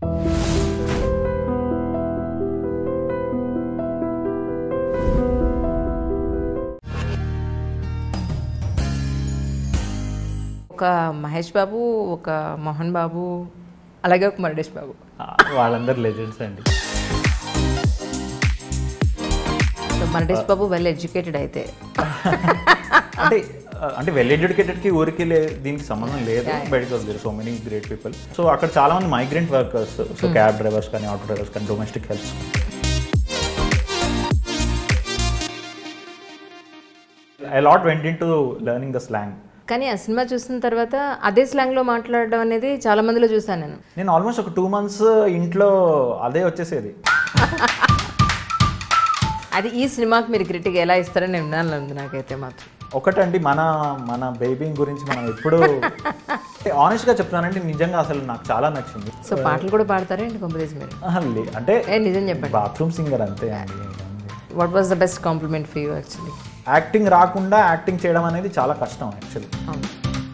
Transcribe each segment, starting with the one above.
ఒక మహేష్ బాబు ఒక మోహన్ బాబు అలాగే ఒక మరడేష్ బాబు ఆ, వాళ్ళందరూ లెజెండ్స్ అండి so Maradesh Babu well educated అయితే అంటే ఆ, అంటే వెల్ ఎడ్యుకేటెడ్కి ఊరికి లే దీనికి సంబంధం లేదు but it there so many great people so అక్కడ చాలా మంది migrant workers so cab drivers కానీ ఆటో డ్రైవర్స్ కానీ domestic help I lot went into learning the slang కానీ ఆ సినిమా చూసిన తర్వాత అదే స్లాంగ్లో మాట్లాడడం అనేది చాలా మందిలో చూసాను నేను నేను ఆల్మోస్ట్ ఒక టూ మంత్స్ ఇంట్లో అదే వచ్చేసేది అది ఈ సినిమాకి మీరు క్రిటిక్ ఎలా ఇస్తారని నేను వినాలని నాకైతే మాత్రం ఒకటండి మన మన బేబీ గురించి మనం ఎప్పుడు ఆనెస్ట్గా చెప్తున్నానంటే నిజంగా అసలు నాకు చాలా నచ్చింది సో పాటలు కూడా పాడతారా ఏంటి కొంపదీసి మీరు ఆహా, లే- అంటే ఏ నిజం చెప్పండి బాత్రూమ్ సింగర్ అంతే అండి what was the best compliment for you actually acting రాకుండా యాక్టింగ్ చేయడం అనేది చాలా కష్టం యాక్చువల్లీ అవును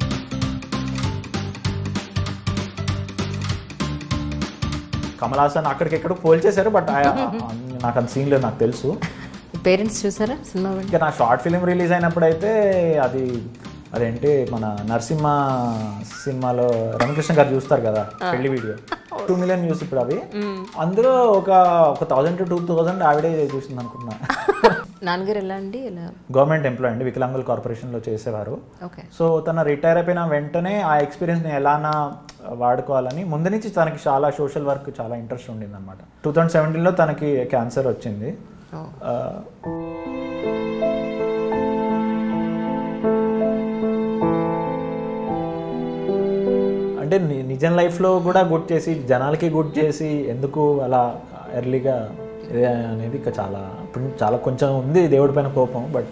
కమల్ హాసన్ అక్కడికి ఎక్కడో పోల్చేశారు బట్ నాకు అంత సీన్ లేదు నాకు తెలుసు పేరెంట్స్ చూసారా సినిమా వెళ్ళి ఇంకా నా షార్ట్ ఫిలిం రిలీజ్ అయినప్పుడు అయితే అది అదేంటి మన నరసింహ సినిమాలో రమకృష్ణ గారు చూస్తారు కదా పెళ్లి వీడియో టూ మిలియన్ వ్యూస్ ఇప్పుడు అవి అందులో ఒక ఒక థౌసండ్ టు టూ థౌసండ్ ఆవిడే చూసింది అనుకున్నా నాన్నగారు ఎలా అండి ఎలా గవర్నమెంట్ ఎంప్లాయ్ అండి వికలాంగుల కార్పొరేషన్లో చేసేవారు ఓకే సో తన రిటైర్ అయిపోయిన వెంటనే ఆ ఎక్స్పీరియన్స్ని ఎలానా వాడుకోవాలని ముందు నుంచి తనకి చాలా సోషల్ వర్క్ చాలా ఇంట్రెస్ట్ ఉండింది అనమాట టూ థౌజండ్ సెవెంటీన్లో తనకి క్యాన్సర్ వచ్చింది ఓ ఆ, అంటే ని- నిజం లైఫ్లో కూడా గుడ్ చేసి జనాలకి గుడ్ చేసి ఎందుకు అలా ఎర్లీగా ఇదే అనేది ఇక చాలా ఇప్పుడు చాలా కొంచెం ఉంది దేవుడి పైన కోపం బట్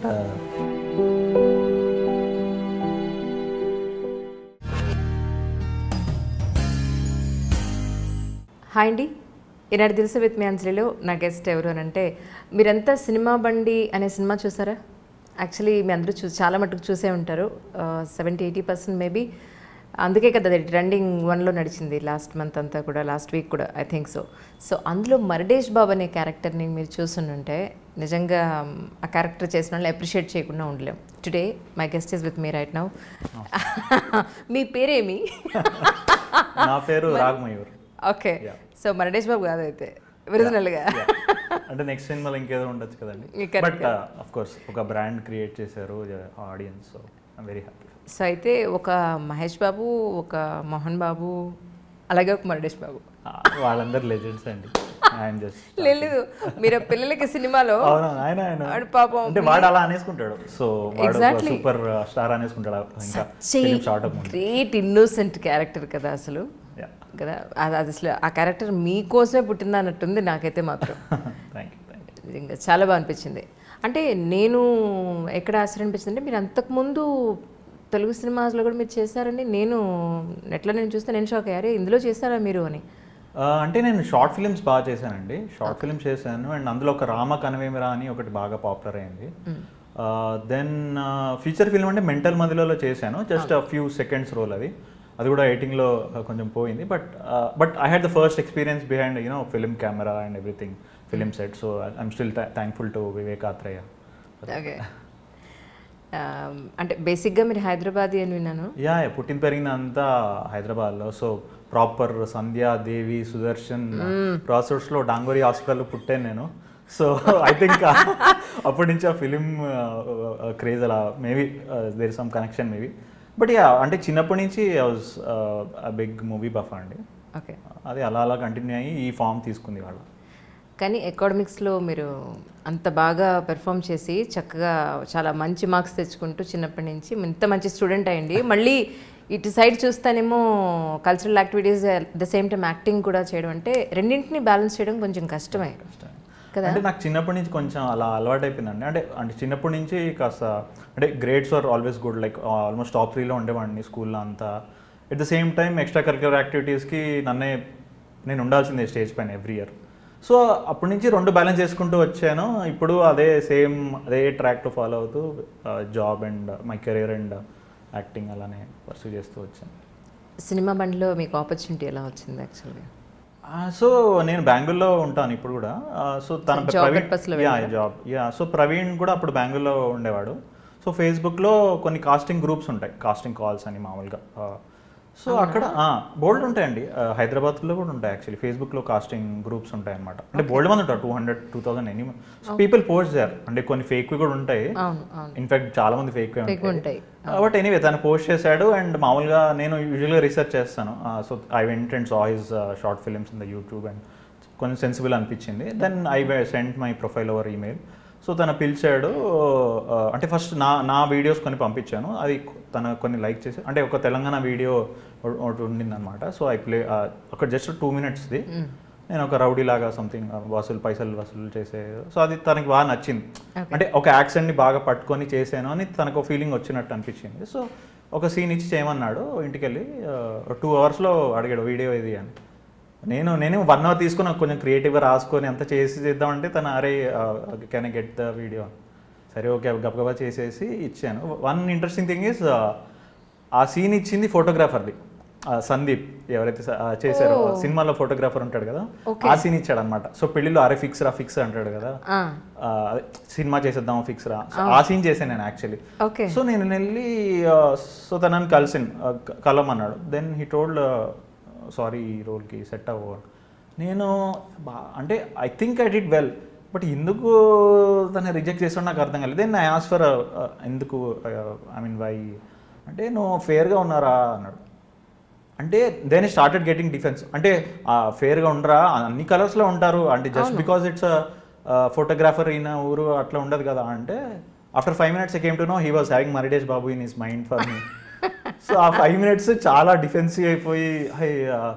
హాయ్ అండి ఈనాడు తెలుసు విత్ మీ అంజలిలో నా గెస్ట్ ఎవరు అని అంటే మీరంతా సినిమా బండి అనే సినిమా చూసారా యాక్చువల్లీ మీ అందరూ చూ చాలా మటుకు చూసే ఉంటారు సెవెంటీ ఎయిటీ పర్సెంట్ మేబీ అందుకే కదా అది ట్రెండింగ్ వన్లో నడిచింది లాస్ట్ మంత్ అంతా కూడా లాస్ట్ వీక్ కూడా ఐ థింక్ సో సో అందులో మరడేష్ బాబు అనే క్యారెక్టర్ని మీరు చూస్తుంటే నిజంగా మ్, ఆ క్యారెక్టర్ చేసిన వాళ్ళు అప్రిషియేట్ చేయకుండా ఉండలేం today my guest is with me right now మీ పేరేమి నా పేరు రాగమయూర్ ఓకే సో మరడేష్ బాబు కాదు అయితే ఒరిజినల్గా అంటే నెక్స్ట్ సినిమాలో ఇంకేదో ఉండొచ్చు కదండి ఇంకా బట్ అఫ్ కోర్స్ ఒక బ్రాండ్ క్రియేట్ చేశారు audience so I'm very happy so అయితే ఒక మహేష్ బాబు ఒక మోహన్ బాబు అలాగే ఒక మరడేష్ బాబు వాళ్ళందరూ లెజెండ్స్ అండి ఆయన జస్ట్ లేదు మీరు పిల్లలకి సినిమాలో అవును ఆయన ఆయన వాడు పాపం అంటే వాడు అలా అనేసుకుంటాడు సో వాడు Exactly. సూపర్ స్టార్ అనేసుకుంటాడు ఇంకా film short up great innocent character కదా అసలు యా కదా అది అది అసలు ఆ క్యారెక్టర్ మీకోసమే పుట్టింది అన్నట్టుంది నాకైతే మాత్రం థ్యాంక్ యూ థ్యాంక్ యూ నిజంగా చాలా బాగా అనిపించింది అంటే నేను ఎక్కడ ఆశ్చర్యం అనిపించింది అంటే మీరు అంతకుముందు తెలుగు సినిమాస్లో కూడా మీరు చేశారని నేను నెట్లో నేను చూస్తే నేను షాక్ అయ్యారే ఇందులో చేశారా మీరు అని అంటే నేను షార్ట్ ఫిల్మ్స్ బాగా చేశానండి షార్ట్ ఫిల్మ్స్ చేశాను అండ్ అందులో ఒక రామ కనవేమిరా అని ఒకటి బాగా పాపులర్ అయింది దెన్ ఫీచర్ ఫిల్మ్ అంటే మెంటల్ మదిలో చేశాను జస్ట్ ఫ్యూ సెకండ్స్ రోల్ అది అది కూడా ఎయిటింగ్లో కొంచెం పోయింది but but I had the first experience behind you know film camera and everything film set so I'm still thankful to Vivek Athreya okay అంటే బేసిక్గా మీరు హైదరాబాదీ అని విన్నాను యా యా, పుట్టిన పెరిగిన అంతా హైదరాబాద్లో so proper Sandhya Devi Sudarshan process లో డాంగోరి హాస్పిటల్ పుట్టాను నేను సో ఐ థింక్ అప్పటి నుంచి ఆ ఫిలిం క్రేజ్ అలా maybe there some connection maybe but yeah అంటే చిన్నప్పటి నుంచి I was big movie buff అండి ఓకే అది అలా అలా కంటిన్యూ అయ్యి ఈ ఫామ్ తీసుకుంది వాళ్ళు కానీ ఎకాడమిక్స్లో మీరు అంత బాగా పెర్ఫామ్ చేసి చక్కగా చాలా మంచి మార్క్స్ తెచ్చుకుంటూ చిన్నప్పటి నుంచి ఇంత మంచి స్టూడెంట్ అయ్యండి మళ్ళీ ఇటు సైడ్ చూస్తానేమో cultural activities the same time acting కూడా చేయడం అంటే రెండింటిని బ్యాలెన్స్ చేయడం కొంచెం కష్టమే కదా అంటే నాకు చిన్నప్పటి నుంచి కొంచెం అలా అలవాటు అయిపోయిందండి అంటే అంటే చిన్నప్పటి నుంచి కాస్త అంటే grades are always good like almost top త్రీలో ఉండేవాడిని స్కూల్లో అంతా at the same time extracurricular యాక్టివిటీస్కి నన్నే నేను ఉండాల్సిందే స్టేజ్ పైన ఎవ్రీ ఇయర్ సో అప్పటి నుంచి రెండు బ్యాలెన్స్ చేసుకుంటూ వచ్చాను ఇప్పుడు అదే సేమ్ అదే ట్రాక్లో ఫాలో అవుతూ job and my career and acting అలానే పర్సూ చేస్తూ వచ్చాను సినిమా బండిలో మీకు ఆపర్చునిటీ ఎలా వచ్చింది యాక్చువల్గా సో నేను బెంగళూరులో ఉంటాను ఇప్పుడు కూడా సో తన So, job ప్రవీణ్ purpose లో yeah job yeah so Praveen కూడా అప్పుడు బెంగళూరులో ఉండేవాడు సో ఫేస్బుక్లో కొన్ని కాస్టింగ్ గ్రూప్స్ ఉంటాయి కాస్టింగ్ కాల్స్ అని మామూలుగా సో అక్కడ బోల్డ్ ఉంటాయండి ఆ, హైదరాబాద్లో కూడా ఉంటాయి యాక్చువల్లీ ఫేస్బుక్లో కాస్టింగ్ గ్రూప్స్ ఉంటాయి అనమాట అంటే బోల్డ్ మంది ఉంటారు two hundred two thousand any so people post చేయారు అంటే కొన్ని ఫేక్ కూడా ఉంటాయి అవును అవును ఇన్ఫాక్ట్ చాలా మంది ఫేక్ Fake ఉంటాయి. బట్ ఎనీవే తను పోస్ట్ చేశాడు అండ్ మామూలుగా నేను యూజువల్గా రీసెర్చ్ చేస్తాను so I went and saw his short films in the YouTube and కొంచెం సెన్సిబుల్ అనిపించింది then I sent my profile over email so తను పిలిచాడు uh, అంటే ఫస్ట్ నా నా వీడియోస్ కొన్ని పంపించాను అది తన కొన్ని లైక్ చేసి అంటే ఒక తెలంగాణ వీడియో ఒకటి ఉండిందనమాట సో ఐ ప్లే ఒక జస్ట్ టూ మినిట్స్ది నేను ఒక రౌడీ లాగా సంథింగ్ వసూలు పైసలు వసూలు చేసే సో అది తనకి బాగా నచ్చింది Okay. అంటే ఒక యాక్సెంట్ని బాగా పట్టుకొని చేశాను అని తనకు ఫీలింగ్ వచ్చినట్టు అనిపించింది సో ఒక సీన్ ఇచ్చి చేయమన్నాడు ఇంటికి వెళ్ళి టూ అవర్స్లో అడిగాడు వీడియో ఇది అని నేను నేను వన్ అవర్ తీసుకుని కొంచెం క్రియేటివ్గా రాసుకొని అంత చేసి చేద్దామంటే తను అరే can I get the video సరే ఓకే గబగబా చేసేసి ఇచ్చాను వన్ ఇంట్రెస్టింగ్ థింగ్ ఇస్ ఆ సీన్ ఇచ్చింది ఫోటోగ్రాఫర్ది సందీప్ ఎవరైతే స- ఆ, చేశారో Oh. సినిమాలో ఫోటోగ్రాఫర్ ఉంటాడు కదా Okay. ఆ సీన్ ఇచ్చాడు అనమాట సో పెళ్లిలో అరే ఫిక్స్ రా ఫిక్స్ అంటాడు కదా ఆ, ఆ, అదే సినిమా చేసేద్దాం ఫిక్స్ రా సో ఆ సీన్ చేశాను నేను యాక్చువల్లీ ఓకే సో నేను వెళ్ళి సో తనని కలిసాను కలమన్నాడు దెన్ హీ టోల్డ్ సారీ ఈ రోల్కి సెట్ అవ్వ నేను బా అంటే I think I did well but ఎందుకు తను రిజెక్ట్ చేసాడు నాకు అర్థం కాలేదు దెన్ ఐ ఆస్ ఫర్ ఎందుకు ఐ మీన్ వై అంటే నువ్వు ఫేర్గా ఉన్నారా అన్నాడు అంటే దెన్ స్టార్టెడ్ గెటింగ్ డిఫెన్స్ అంటే ఫేర్గా ఉండరా అన్ని కలర్స్లో ఉంటారు అంటే జస్ట్ బికాస్ ఇట్స్ ఫోటోగ్రాఫర్ అయిన ఊరు అట్లా ఉండదు కదా అంటే after five minutes came to know he was having Maridesh Babu in his mind for me so ఆ ఫైవ్ మినిట్స్ చాలా డిఫెన్సివ్ అయిపోయి హై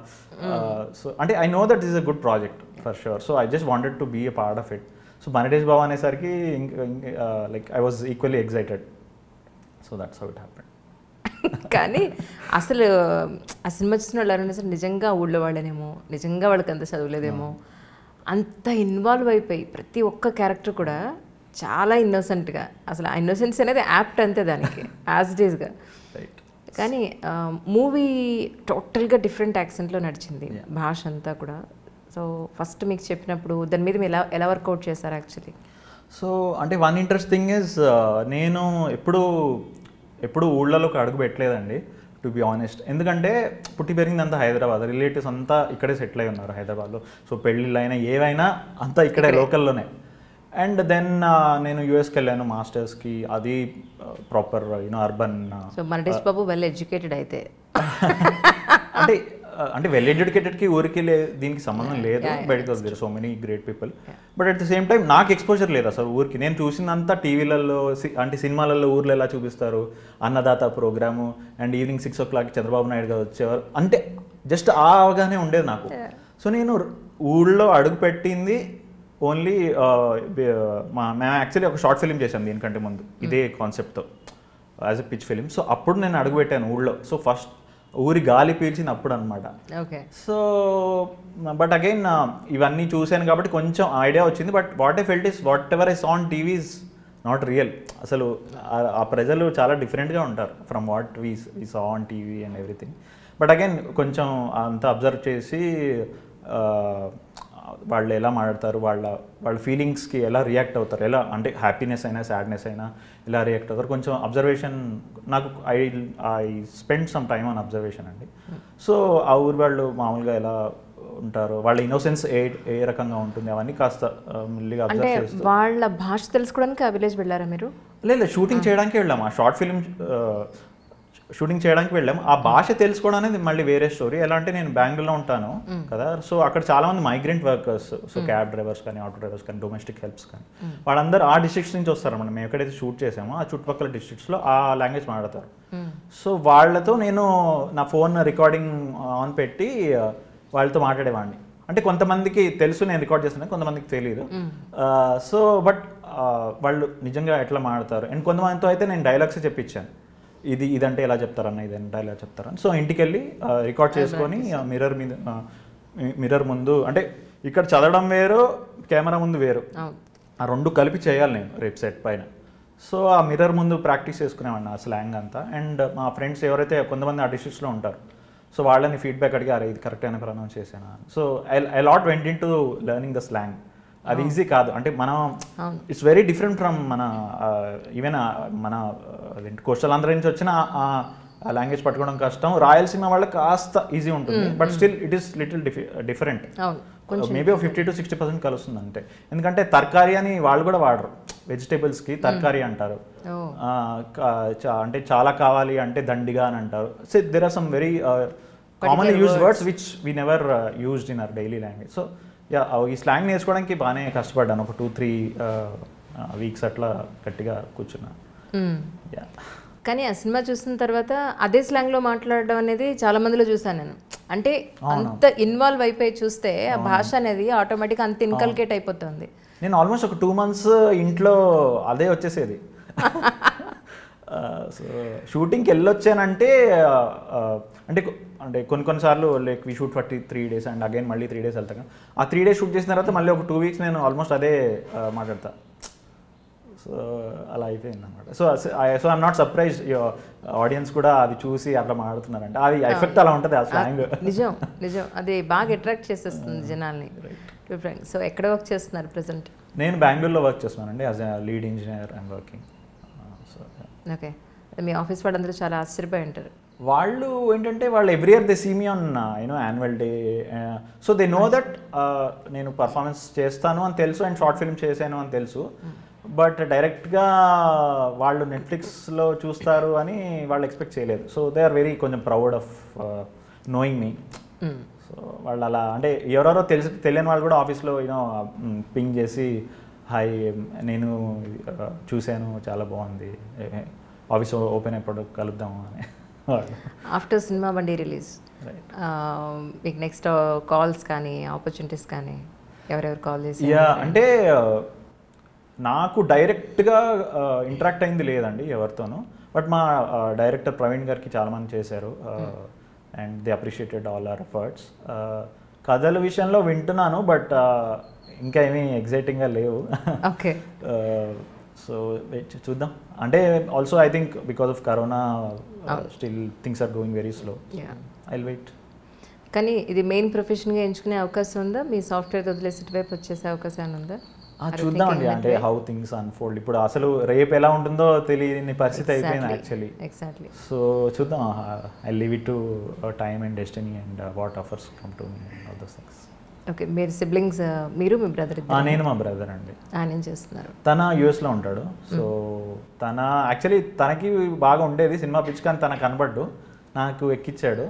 సో అంటే I know that is a good project for sure so I just wanted to be a part of it so Maridesh Babu అనేసరికి like I was equally excited so that's how it happen కానీ అసలు ఆ cinema చూసిన వాళ్ళు ఎవరైనా సరే నిజంగా ఊళ్ళో వాళ్ళనేమో నిజంగా వాళ్ళకి అంత చదవలేదేమో అంత ఇన్వాల్వ్ అయిపోయి ప్రతి ఒక్క క్యారెక్టర్ కూడా చాలా ఇన్నోసెంట్గా అసలు ఆ ఇన్నోసెన్స్ అనేది యాప్ట్ అంతే దానికి యాజ్ ఇట్ ఈస్గా రైట్ కానీ మూవీ టోటల్గా డిఫరెంట్ యాక్సెంట్లో నడిచింది భాష అంతా కూడా సో ఫస్ట్ మీకు చెప్పినప్పుడు దాని మీద మీరు ఎలా ఎలా వర్కౌట్ చేశారు యాక్చువల్లీ సో అంటే వన్ ఇంట్రెస్టింగ్ ఇస్ నేను ఎప్పుడు ఎప్పుడు ఊళ్ళలోకి అడుగు పెట్టలేదండి టు బి ఆనెస్ట్ ఎందుకంటే పుట్టి పెరిగిందంతా హైదరాబాద్ రిలేటివ్స్ అంతా ఇక్కడే సెటిల్ అయి ఉన్నారు హైదరాబాద్లో సో పెళ్ళిళ్ళు అయినా ఏవైనా అంతా ఇక్కడే లోకల్లోనే అండ్ దెన్ నేను యూఎస్కి వెళ్ళాను మాస్టర్స్కి అది proper you know urban so Maradesh Babu well educated అయితే అంటే ఆ, అంటే వెల్ ఎడ్యుకేటెడ్కి ఊరికి లే దీనికి సంబంధం లేదు because there so many great people but at the same time నాకు ఎక్స్పోజర్ లేదు అసలు ఊరికి నేను చూసినంత టీవీలలో అంటే సినిమాలలో ఊర్లో ఎలా చూపిస్తారు Annadata program and evening six o'clock Chandrababu Naidu garu వచ్చేవారు అంటే జస్ట్ ఆ అవగానే ఉండేది నాకు సో నేను ఊళ్ళో అడుగు పెట్టింది ఓన్లీ మా మేము యాక్చువల్లీ ఒక షార్ట్ ఫిల్మ్ చేశాం దీనికంటే ముందు ఇదే కాన్సెప్ట్తో as a pitch film so అప్పుడు నేను అడుగు పెట్టాను ఊళ్ళో సో ఫస్ట్ ఊరి గాలి పీల్చింది అప్పుడు అనమాట ఓకే సో బట్ అగైన్ ఇవన్నీ చూశాను కాబట్టి కొంచెం ఐడియా వచ్చింది but what I felt is whatever is on TV's not real అసలు ఆ- ఆ ప్రజలు చాలా డిఫరెంట్గా ఉంటారు from what we we saw on TV and everything but again కొంచెం అంతా అబ్జర్వ్ చేసి ఆ, వాళ్ళు ఎలా మాట్లాడతారు వాళ్ళ వాళ్ళ ఫీలింగ్స్కి ఎలా రియాక్ట్ అవుతారు ఎలా అంటే హ్యాపీనెస్ అయినా సాడ్నెస్ అయినా ఎలా రియాక్ట్ అవుతారు కొంచెం అబ్జర్వేషన్ నాకు I I spend some time on observation అండి సో ఆ ఊరు వాళ్ళు మామూలుగా ఎలా ఉంటారు వాళ్ళ ఇన్నోసెన్స్ ఏ ఏ రకంగా ఉంటుంది అవన్నీ కాస్త ఆ, మెల్లిగా అంటే అబ్జర్వ్ చేస్తూ వాళ్ళ భాష తెలుసుకోవడానికి ఆ విలేజ్ వెళ్ళారా మీరు లేదు షూటింగ్ చేయడానికి వెళ్ళాము ఆ షార్ట్ ఫిల్మ్ షూటింగ్ చేయడానికి వెళ్ళాము ఆ భాష తెలుసుకోవడం అనేది మళ్ళీ వేరే స్టోరీ ఎలా అంటే నేను బెంగళూరులో ఉంటాను కదా సో అక్కడ చాలా మంది migrant workers so cab drivers కానీ ఆటో డ్రైవర్స్ కానీ డొమెస్టిక్ హెల్ప్స్ కానీ వాళ్ళందరూ ఆ డిస్ట్రిక్ట్స్ నుంచి వస్తారన్నమాట మేము ఎక్కడైతే షూట్ చేసామో ఆ చుట్టుపక్కల డిస్ట్రిక్ట్స్లో ఆ లాంగ్వేజ్ మాట్లాడతారు సో వాళ్ళతో నేను నా ఫోన్ రికార్డింగ్ ఆన్ పెట్టి ఆ, వాళ్ళతో మాట్లాడేవాడిని అంటే కొంతమందికి తెలుసు నేను రికార్డ్ చేస్తున్నాను కొంతమందికి తెలియదు సో బట్ వాళ్ళు నిజంగా ఎట్లా మాడతారు అండ్ కొంతమందితో అయితే నేను డైలాగ్స్ చెప్పించాను ఇది ఇదంటే ఎలా చెప్తారన్న ఇది అంటే ఎలా చెప్తారని సో ఇంటికి వెళ్ళి రికార్డ్ చేసుకొని మిర్రర్ మీద మిర్రర్ ముందు అంటే ఇక్కడ చదవడం వేరు కెమెరా ముందు వేరు అవును ఆ రెండు కలిపి చేయాలి నేను రేపు సెట్ పైన సో ఆ మిర్రర్ ముందు ప్రాక్టీస్ చేసుకునేవాడిని ఆ స్లాంగ్ అంతా అండ్ మా ఫ్రెండ్స్ ఎవరైతే కొంతమంది ఆ డిస్ట్రిక్ట్స్లో ఉంటారు సో వాళ్ళని ఫీడ్బ్యాక్ అడిగి అరే ఇది కరెక్ట్ అయిన ప్రొనౌన్స్ చేశానా so I I lot went into learning the slang అది ఈజీ కాదు అంటే మనం అవును. ఇట్స్ వెరీ డిఫరెంట్ ఫ్రమ్ మన ఈవెన్ మన కోస్టల్ ఆంధ్ర నుంచి వచ్చిన ఆ లాంగ్వేజ్ పట్టుకోవడం కష్టం రాయలసీమ వాళ్ళకి కాస్త ఈజీ ఉంటుంది but still it is little different అవును కొంచెం maybe fifty to sixty percent కలుస్తుంది అంతే ఎందుకంటే తర్కారీ అని వాళ్ళు కూడా వాడరు వెజిటేబుల్స్కి తర్కారీ అంటారు ఓ ఆ, కా- చా- అంటే చాలా కావాలి అంటే దండిగా అని అంటారు so there are some very commonly use words which we never used in our daily language so yeah ఈ స్లాంగ్ నేర్చుకోవడానికి బాగానే కష్టపడ్డాను ఒక టూ త్రీ వీక్స్ అట్లా గట్టిగా కూర్చున్నా మ్మ్. యా కానీ ఆ సినిమా చూసిన తర్వాత అదే స్లాంగ్లో మాట్లాడడం అనేది చాలా మందిలో చూసాను నేను అంటే అంత ఇన్వాల్వ్ అయిపోయి చూస్తే ఆ భాష అనేది ఆటోమేటిక్గా అంత ఇన్కల్కేట్ అయిపోతుంది నేను ఆల్మోస్ట్ ఒక టూ మంత్స్ ఇంట్లో అదే వచ్చేసేది సో షూటింగ్కి వెళ్ళొచ్చానంటే ఆ, అంటే కొ- అంటే కొన్ని కొన్నిసార్లు like we shoot forty three days and again మళ్ళీ త్రీ డేస్ వెళ్తాను ఆ త్రీ డేస్ షూట్ చేసిన తర్వాత మళ్ళీ ఒక టూ వీక్స్ నేను ఆల్మోస్ట్ అదే ఆ, మాట్లాడతా సో అలా అయిపోయింది అనమాట so so I'm not surprise audience కూడా అది చూసి అట్లా మాట్లాడుతున్నారంటే అది ఎఫెక్ట్ అలా ఉంటుంది ఆ స్లాంగ్ నిజం నిజం అది బాగా అట్రాక్ట్ చేసేస్తుంది జనాల్ని సో ఎక్కడ వర్క్ చేస్తున్నారు ప్రెసెంట్ నేను బెంగళూరులో వర్క్ చేస్తున్నానండి as lead engineer and working so okay మీ ఆఫీస్ వాళ్ళందరూ చాలా ఆశ్చర్యపోయి ఉంటారు వాళ్ళు ఏంటంటే వాళ్ళు every year they see me on you know annual day so they know that నేను పర్ఫార్మెన్స్ చేస్తాను అని తెలుసు అండ్ షార్ట్ ఫిల్మ్ చేశాను అని తెలుసు బట్ డైరెక్ట్గా వాళ్ళు నెట్ఫ్లిక్స్లో చూస్తారు అని వాళ్ళు ఎక్స్పెక్ట్ చేయలేదు సో దే ఆర్ వెరీ కొంచెం proud of knowing me hmm. So వాళ్ళు అలా అంటే ఎవరెవరో తెలిసి తెలియని వాళ్ళు కూడా ఆఫీస్లో యూనో పింగ్ చేసి హాయ్ నేను ఆ, చూశాను చాలా బాగుంది ఆఫీస్ ఓపెన్ అయినప్పుడు కలుద్దాము అని వాళ్ళు after Cinema Bandi release Right. మీకు నెక్స్ట్ కాల్స్ కానీ ఆపర్చునిటీస్ కానీ ఎవరెవరు కాల్ చేసి యా అంటే ఆ, నాకు డైరెక్ట్గా ఇంటరాక్ట్ అయింది లేదండి ఎవరితోనూ బట్ మా డైరెక్టర్ ప్రవీణ్ గారికి చాలామంది చేశారు and they appreciated all our efforts కథల విషయంలో వింటున్నాను బట్ ఇంకా ఏమీ ఎగ్జైటింగ్గా లేవు ఓకే సో చూద్దాం అంటే also I think because of corona still things are going very slow yeah I wait కానీ ఇది మెయిన్ ప్రొఫెషన్గా ఎంచుకునే అవకాశం ఉందా మీ సాఫ్ట్వేర్ వదిలేసి ఇటువైపు వచ్చేసే అవకాశం ఏమైనా ఉందా చూద్దామండి అంటే హౌ థింగ్స్ అన్ఫోల్డ్ ఇప్పుడు అసలు రేపు ఎలా ఉంటుందో తెలియని పరిస్థితి అయిపోయింది యాక్చువల్లీ ఎగ్జాక్ట్లీ సో చూద్దాం I leave it to time and destiny and what offers come to me all those things okay మీరు సిబ్లింగ్స్ మీరు మీ బ్రదర్ నేను మా బ్రదర్ అండి ఆయన చేస్తున్నారు తన యూఎస్లో ఉంటాడు సో తన యాక్చువల్లీ తనకి బాగా ఉండేది సినిమా పిచ్ కానీ తన కనబడ్డు నాకు ఎక్కిచ్చాడు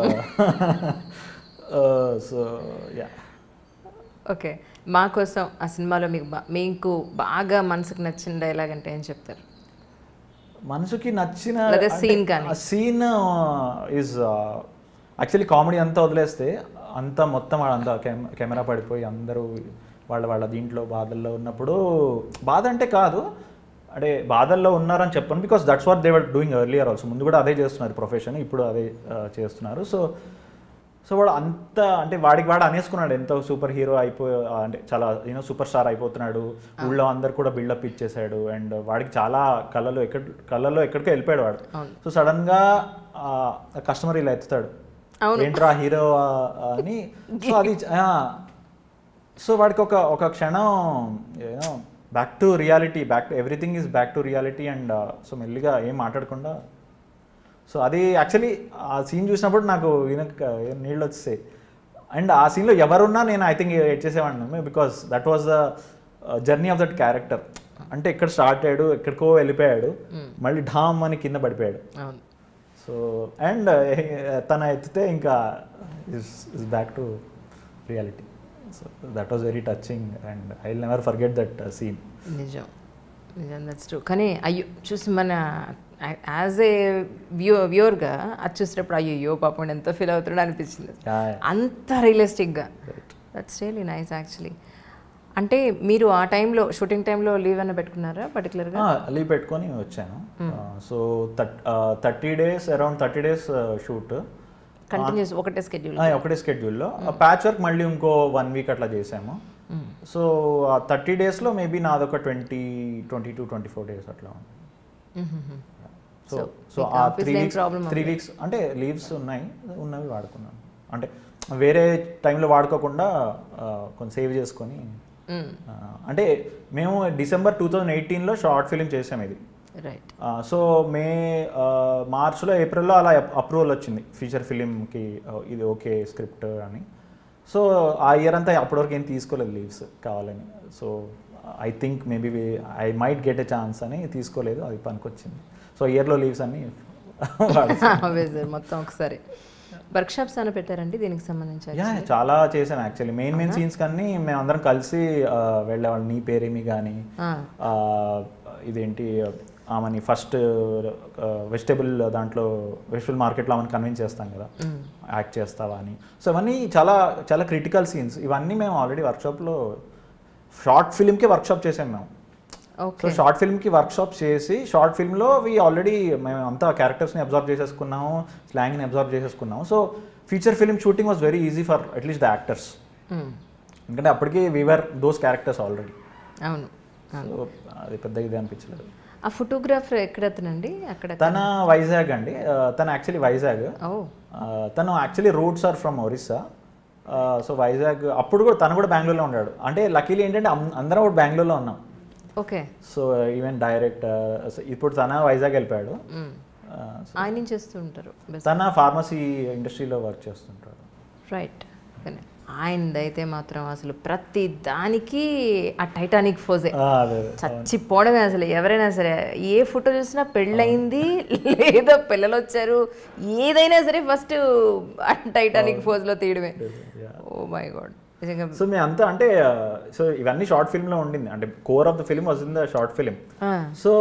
సో యా ఓకే మా కోసం ఆ సినిమాలో మీకు బా- మీకు బాగా మనసుకు నచ్చిన డైలాగ్ అంటే ఏం చెప్తారు మనసుకి నచ్చిన లేదా scene కానీ. సీన్ ఈజ్ యాక్చువల్లీ కామెడీ అంతా వదిలేస్తే అంతా మొత్తం అంతా కెమెరా పడిపోయి అందరూ వాళ్ళ వాళ్ళ దీంట్లో బాధల్లో ఉన్నప్పుడు బాధ అంటే కాదు అంటే బాధల్లో ఉన్నారని చెప్పను because that's what they were doing earlier also ముందు కూడా అదే చేస్తున్నారు ప్రొఫెషన్ ఇప్పుడు అదే ఆ, చేస్తున్నారు సో సో వాడు అంత అంటే వాడికి వాడు అనేసుకున్నాడు ఎంతో సూపర్ హీరో అయిపో అంటే చాలా యూనో సూపర్ స్టార్ అయిపోతున్నాడు ఊళ్ళో అందరు కూడా బిల్డప్ ఇచ్చేసాడు అండ్ వాడికి చాలా కళ్ళలో ఎక్కడ కళ్ళలో ఎక్కడికో వెళ్ళిపోయాడు వాడు అవును. సో సడన్గా కస్టమర్ ఇలా ఎత్తుతాడు అవును. ఏంట్రా హీరో అని సో అది ఆ, సో వాడికి ఒక ఒక క్షణం you know back to reality back to everything is back to reality and so మెల్లిగా ఏం మాట్లాడకుండా సో అది యాక్చువల్లీ ఆ సీన్ చూసినప్పుడు నాకు ఈయనక నీళ్ళు వచ్చేసాయి అండ్ ఆ సీన్లో ఎవరున్నా నేను ఐ థింక్ ఎడ్ చేసేవాడిని because that was the journey of that character అంటే ఎక్కడ స్టార్ట్ అయ్యాడు ఎక్కడికో వెళ్ళిపోయాడు మళ్ళీ ఢామ్ అని కింద పడిపోయాడు అవును సో అండ్ తన ఎత్తితే ఇంకా is is back to reality so that was very touching and I will never forget that scene నిజం నిజం దట్స్ ట్రూ కానీ అయ్యో చూసి మన యాజ్ ఏ వ్యూ వ్యూవర్గా అది చూసినప్పుడు అయ్యో పాపం ఎంత ఫీల్ అవుతున్నాడు అనిపించింది అంత రియలిస్టిక్గా దట్స్ రియలీ నైస్ యాక్చువల్లీ అంటే మీరు ఆ టైంలో షూటింగ్ టైంలో లీవ్ అన్న పెట్టుకున్నారా పర్టికులర్గా లీవ్ పెట్టుకొని వచ్చాను so thirty days around thirty days shoot continues ఒకటే స్కెడ్యూల్ ఒకటే స్కెడ్యూల్లో ప్యాచ్ వర్క్ మళ్ళీ ఇంకో వన్ వీక్ అట్లా చేసాము సో ఆ థర్టీ డేస్లో మేబీ నాదొక twenty twenty two twenty four days అట్లా ఉంది సో So, సో మీకు ఆ office త్రీ లో ఏం వీక్స్ problem త్రీ అవ్వలేదు? వీక్స్ అంటే లీవ్స్ ఉన్నాయి ఉన్నవి వాడుకున్నాను అంటే వేరే టైంలో వాడుకోకుండా ఆ, కొంచెం సేవ్ చేసుకొని మ్మ్. ఆ, అంటే మేము డిసెంబర్ టూ థౌజండ్ ఎయిటీన్లో షార్ట్ ఫిలిం చేసాం ఇది రైట్ ఆ, సో మే ఆ, మార్చ్లో ఏప్రిల్లో అలా అప్రూవల్ వచ్చింది ఫీచర్ ఫిలింకి ఇది ఓకే స్క్రిప్ట్ అని సో ఆ ఇయర్ అంతా అప్పటివరకు ఏం తీసుకోలేదు లీవ్స్ కావాలని so I think maybe I might get a chance అని తీసుకోలేదు అది పనికొచ్చింది సో ఇయర్లో లీవ్స్ అన్ని వాడేసాను. Always there, మొత్తం ఒకసారి వర్క్షాప్స్ అని పెట్టారండి దీనికి సంబంధించి యా చాలా చేసాం యాక్చువల్లీ మెయిన్ మెయిన్ సీన్స్ కానీ మేము అందరం కలిసి ఆ, వెళ్ళేవాళ్ళం నీ పేరేమి కానీ ఆ, ఆ, ఇదేంటి ఆమెని ఫస్ట్ వెజిటేబుల్ దాంట్లో వెజిటబుల్ మార్కెట్లో ఆమెను కన్విన్స్ చేస్తాం కదా మ్మ్. యాక్ట్ చేస్తావా అని సో ఇవన్నీ చాలా చాలా క్రిటికల్ సీన్స్ ఇవన్నీ మేము ఆల్రెడీ వర్క్షాప్లో షార్ట్ ఫిల్మ్కి వర్క్షాప్ చేసాం మేము సో ఓకే షార్ట్ ఫిల్మ్కి వర్క్షాప్ చేసి షార్ట్ ఫిల్మ్లో వి ఆల్రెడీ మేము అంతా క్యారెక్టర్స్ని అబ్జర్వ్ చేసేసుకున్నాము స్లాంగ్ని అబ్జర్వ్ చేసేసుకున్నాము so feature film shooting was very easy for at least the actors hmm. ఎందుకంటే అప్పటికి వీవర్ దోస్ క్యారెక్టర్స్ ఆల్రెడీ అవును సో అది పెద్ద ఇది అనిపించలేదు ఆ ఫోటోగ్రాఫర్ ఎక్కడతనండి అక్కడ తన వైజాగ్ అండి ఆ, తను యాక్చువల్లీ వైజాగ్ ఓ ఆ, తను actually roots are from Orissa so Vizag అప్పుడు కూడా తను కూడా బెంగళూరులో ఉన్నాడు అంటే లక్కీలీ ఏంటంటే అం- అందరం కూడా బెంగళూరులో ఉన్నాం ఓకే సో ఈవెన్ డైరెక్ట్ ఇప్పుడు తన వైజాగ్ వెళ్ళిపోయాడు మ్మ్. ఆ, ఆయన ఏం చేస్తూ ఉంటారు తన ఫార్మసీ ఇండస్ట్రీలో వర్క్ చేస్తుంటాడు రైట్ కానీ ఆయనదైతే మాత్రం అసలు ప్రతి దానికి ఆ టైటానిక్ ఫోజే ఆ, అదే అదే. చచ్చిపోవడమే అసలు ఎవరైనా సరే ఏ ఫోటో చూసినా పెళ్ళయింది లేదా పిల్లలు వచ్చారు ఏదైనా సరే ఫస్ట్ టైటానిక్ ఫోజ్లో తీయడమే ఓ మై గాడ్ నిజంగా సో మీ అంతా అంటే సో ఇవన్నీ షార్ట్ ఫిల్మ్లో ఉండింది అంటే core of the film was in the short film ఆ, సో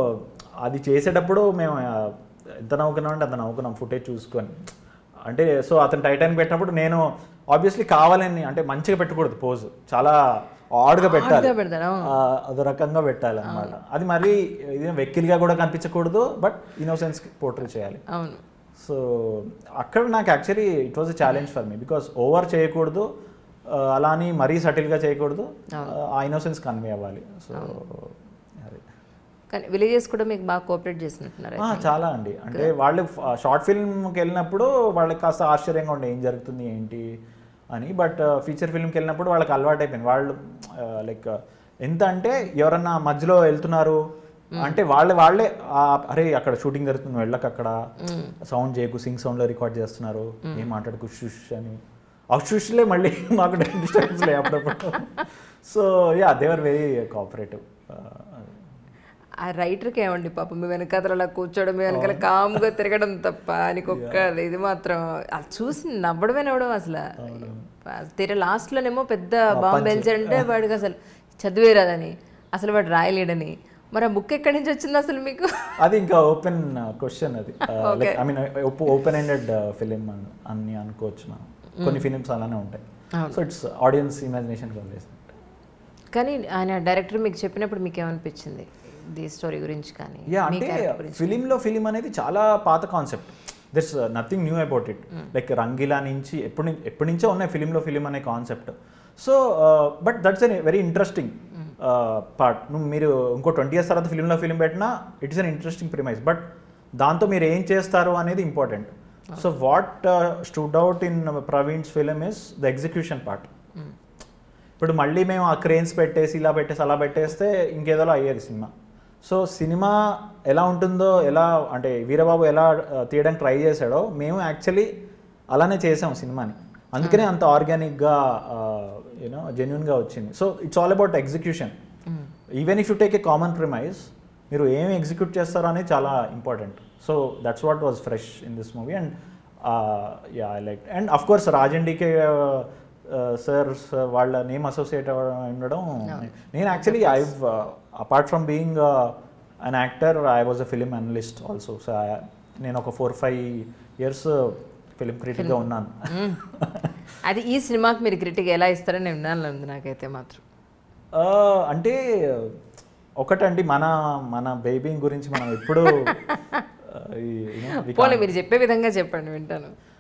అది చేసేటప్పుడు మేము ఆ, ఎంత నవ్వుకున్నాం అంటే అంత నవ్వుకున్నాం ఫుటేజ్ చూసుకొని అంటే సో అతను టైటానిక్ పెట్టినప్పుడు నేను ఆబ్వియస్లీ కావాలని అంటే మంచిగా పెట్టకూడదు పోజ్ చాలా ఆడ్గా పెట్టాలి ఆడ్గా పెడతాడు, అవును. ఆ, అదో రకంగా పెట్టాలి అనమాట అది మరి ఇది వెక్కిలిగా కూడా కనిపించకూడదు బట్ ఇన్నోసెన్స్ పోర్ట్రే చేయాలి అవును సో అక్కడ నాకు actually it was a challenge for me because over చేయకూడదు ఆ, అలా అని మరీ సటిల్గా చేయకూడదు ఆ ఇన్నోసెన్స్ కన్వే అవ్వాలి సో అది కానీ విలేజెస్ కూడా మీకు బాగా కోఆపరేట్ చేసినట్టున్నారు ఆ, చాలా అండి అంటే వాళ్ళు షార్ట్ ఫిల్మ్కి వెళ్ళినప్పుడు వాళ్ళకి కాస్త ఆశ్చర్యంగా ఉండే ఏం జరుగుతుంది ఏంటి అని బట్ ఫీచర్ ఫిల్మ్కి వెళ్ళినప్పుడు వాళ్ళకి అలవాటు అయిపోయింది వాళ్ళు లైక్ ఎంత అంటే ఎవరన్నా మధ్యలో వెళ్తున్నారు అంటే వాళ్ళే వాళ్ళే ఆ, అరే అక్కడ షూటింగ్ జరుగుతుంది నువ్వు వెళ్ళక అక్కడ సౌండ్ చేయకు సింగ్ సౌండ్లో రికార్డ్ చేస్తున్నారు ఏం మాట్లాడుకు షుష్ అని ఆ షుష్లే మళ్ళీ మాకు డిస్టర్బెన్స్ లే అప్పుడప్పుడు so yeah they're very cooperative ఆ రైటర్కి ఏమండి పాపం మీ వెనకాతల అలా కూర్చోవడం మీ వెనకాల కామ్గా తిరగడం తప్ప నీకు ఒక్క ఇది మాత్రం అది చూసి నవ్వడమే నవ్వడం అసలు తీర లాస్ట్లోనేమో పెద్ద బాంబు వెళ్చాడంటే వాడికి అసలు చదివేరాదని అసలు వాడు రాయలేడని మరి ఆ బుక్ ఎక్కడి నుంచి వచ్చింది అసలు మీకు అది ఇంకా ఓపెన్ క్వశ్చన్ అది like I mean open ended film అని అనుకోవచ్చు మనం కొన్ని ఫిలిమ్స్ అలానే ఉంటాయి సో ఇట్స్ ఆడియన్స్ ఇమాజినేషన్ కానీ ఆయన డైరెక్టర్ మీకు చెప్పినప్పుడు మీకు ఏమనిపించింది ది స్టోరీ గురించి కానీ యా మీ అంటే character గురించి ఫిలింలో ఫిలిం అనేది చాలా పాత concept this nothing new about it like Rangeela నుంచి ఎప్పటి నుంచి ఎప్పటి నుంచో ఉన్నాయి ఫిలింలో ఫిలిం అనే concept so but that's an very interesting part నువ్వు మీరు ఇంకో ట్వంటీ ఇయర్స్ తర్వాత ఫిలింలో ఫిలిం పెట్టినా it is an interesting premise but దాంతో మీరు ఏం చేస్తారు అనేది important so what stood out in Praveen's film is the execution part ఇప్పుడు మళ్ళీ మేము ఆ క్రేన్స్ పెట్టేసి ఇలా పెట్టేసి అలా పెట్టేస్తే ఇంకేదోలా అయ్యేది సినిమా సో సినిమా ఎలా ఉంటుందో ఎలా అంటే వీరబాబు ఎలా ఆ, తీయడానికి ట్రై చేశాడో మేము యాక్చువల్లీ అలానే చేసాం సినిమాని అందుకనే అంత ఆర్గానిక్గా యూనో జెన్యున్గా వచ్చింది so it's all about execution even if you take a common premise మీరు ఏమి ఎగ్జిక్యూట్ చేస్తారో అనేది చాలా important so that's what was fresh in this movie and yeah I like and of course రాజండికే సార్ వాళ్ళ name associate ఉండడం నేను actually I apart from being an actor I was a film analyst also so నేను ఒక four five years film క్రిటిక్గా ఉన్నాను మ్మ్. అది ఈ సినిమాకి మీరు క్రిటిక్ ఎలా ఇస్తారని నేను వినాలని నాకైతే మాత్రం ఆ, అంటే ఒకటండి మన మన బేబీ గురించి మనం ఎప్పుడు ఆ, ఈ, you know, we పోనీ can't- మీరు చెప్పే విధంగా చెప్పండి వింటాను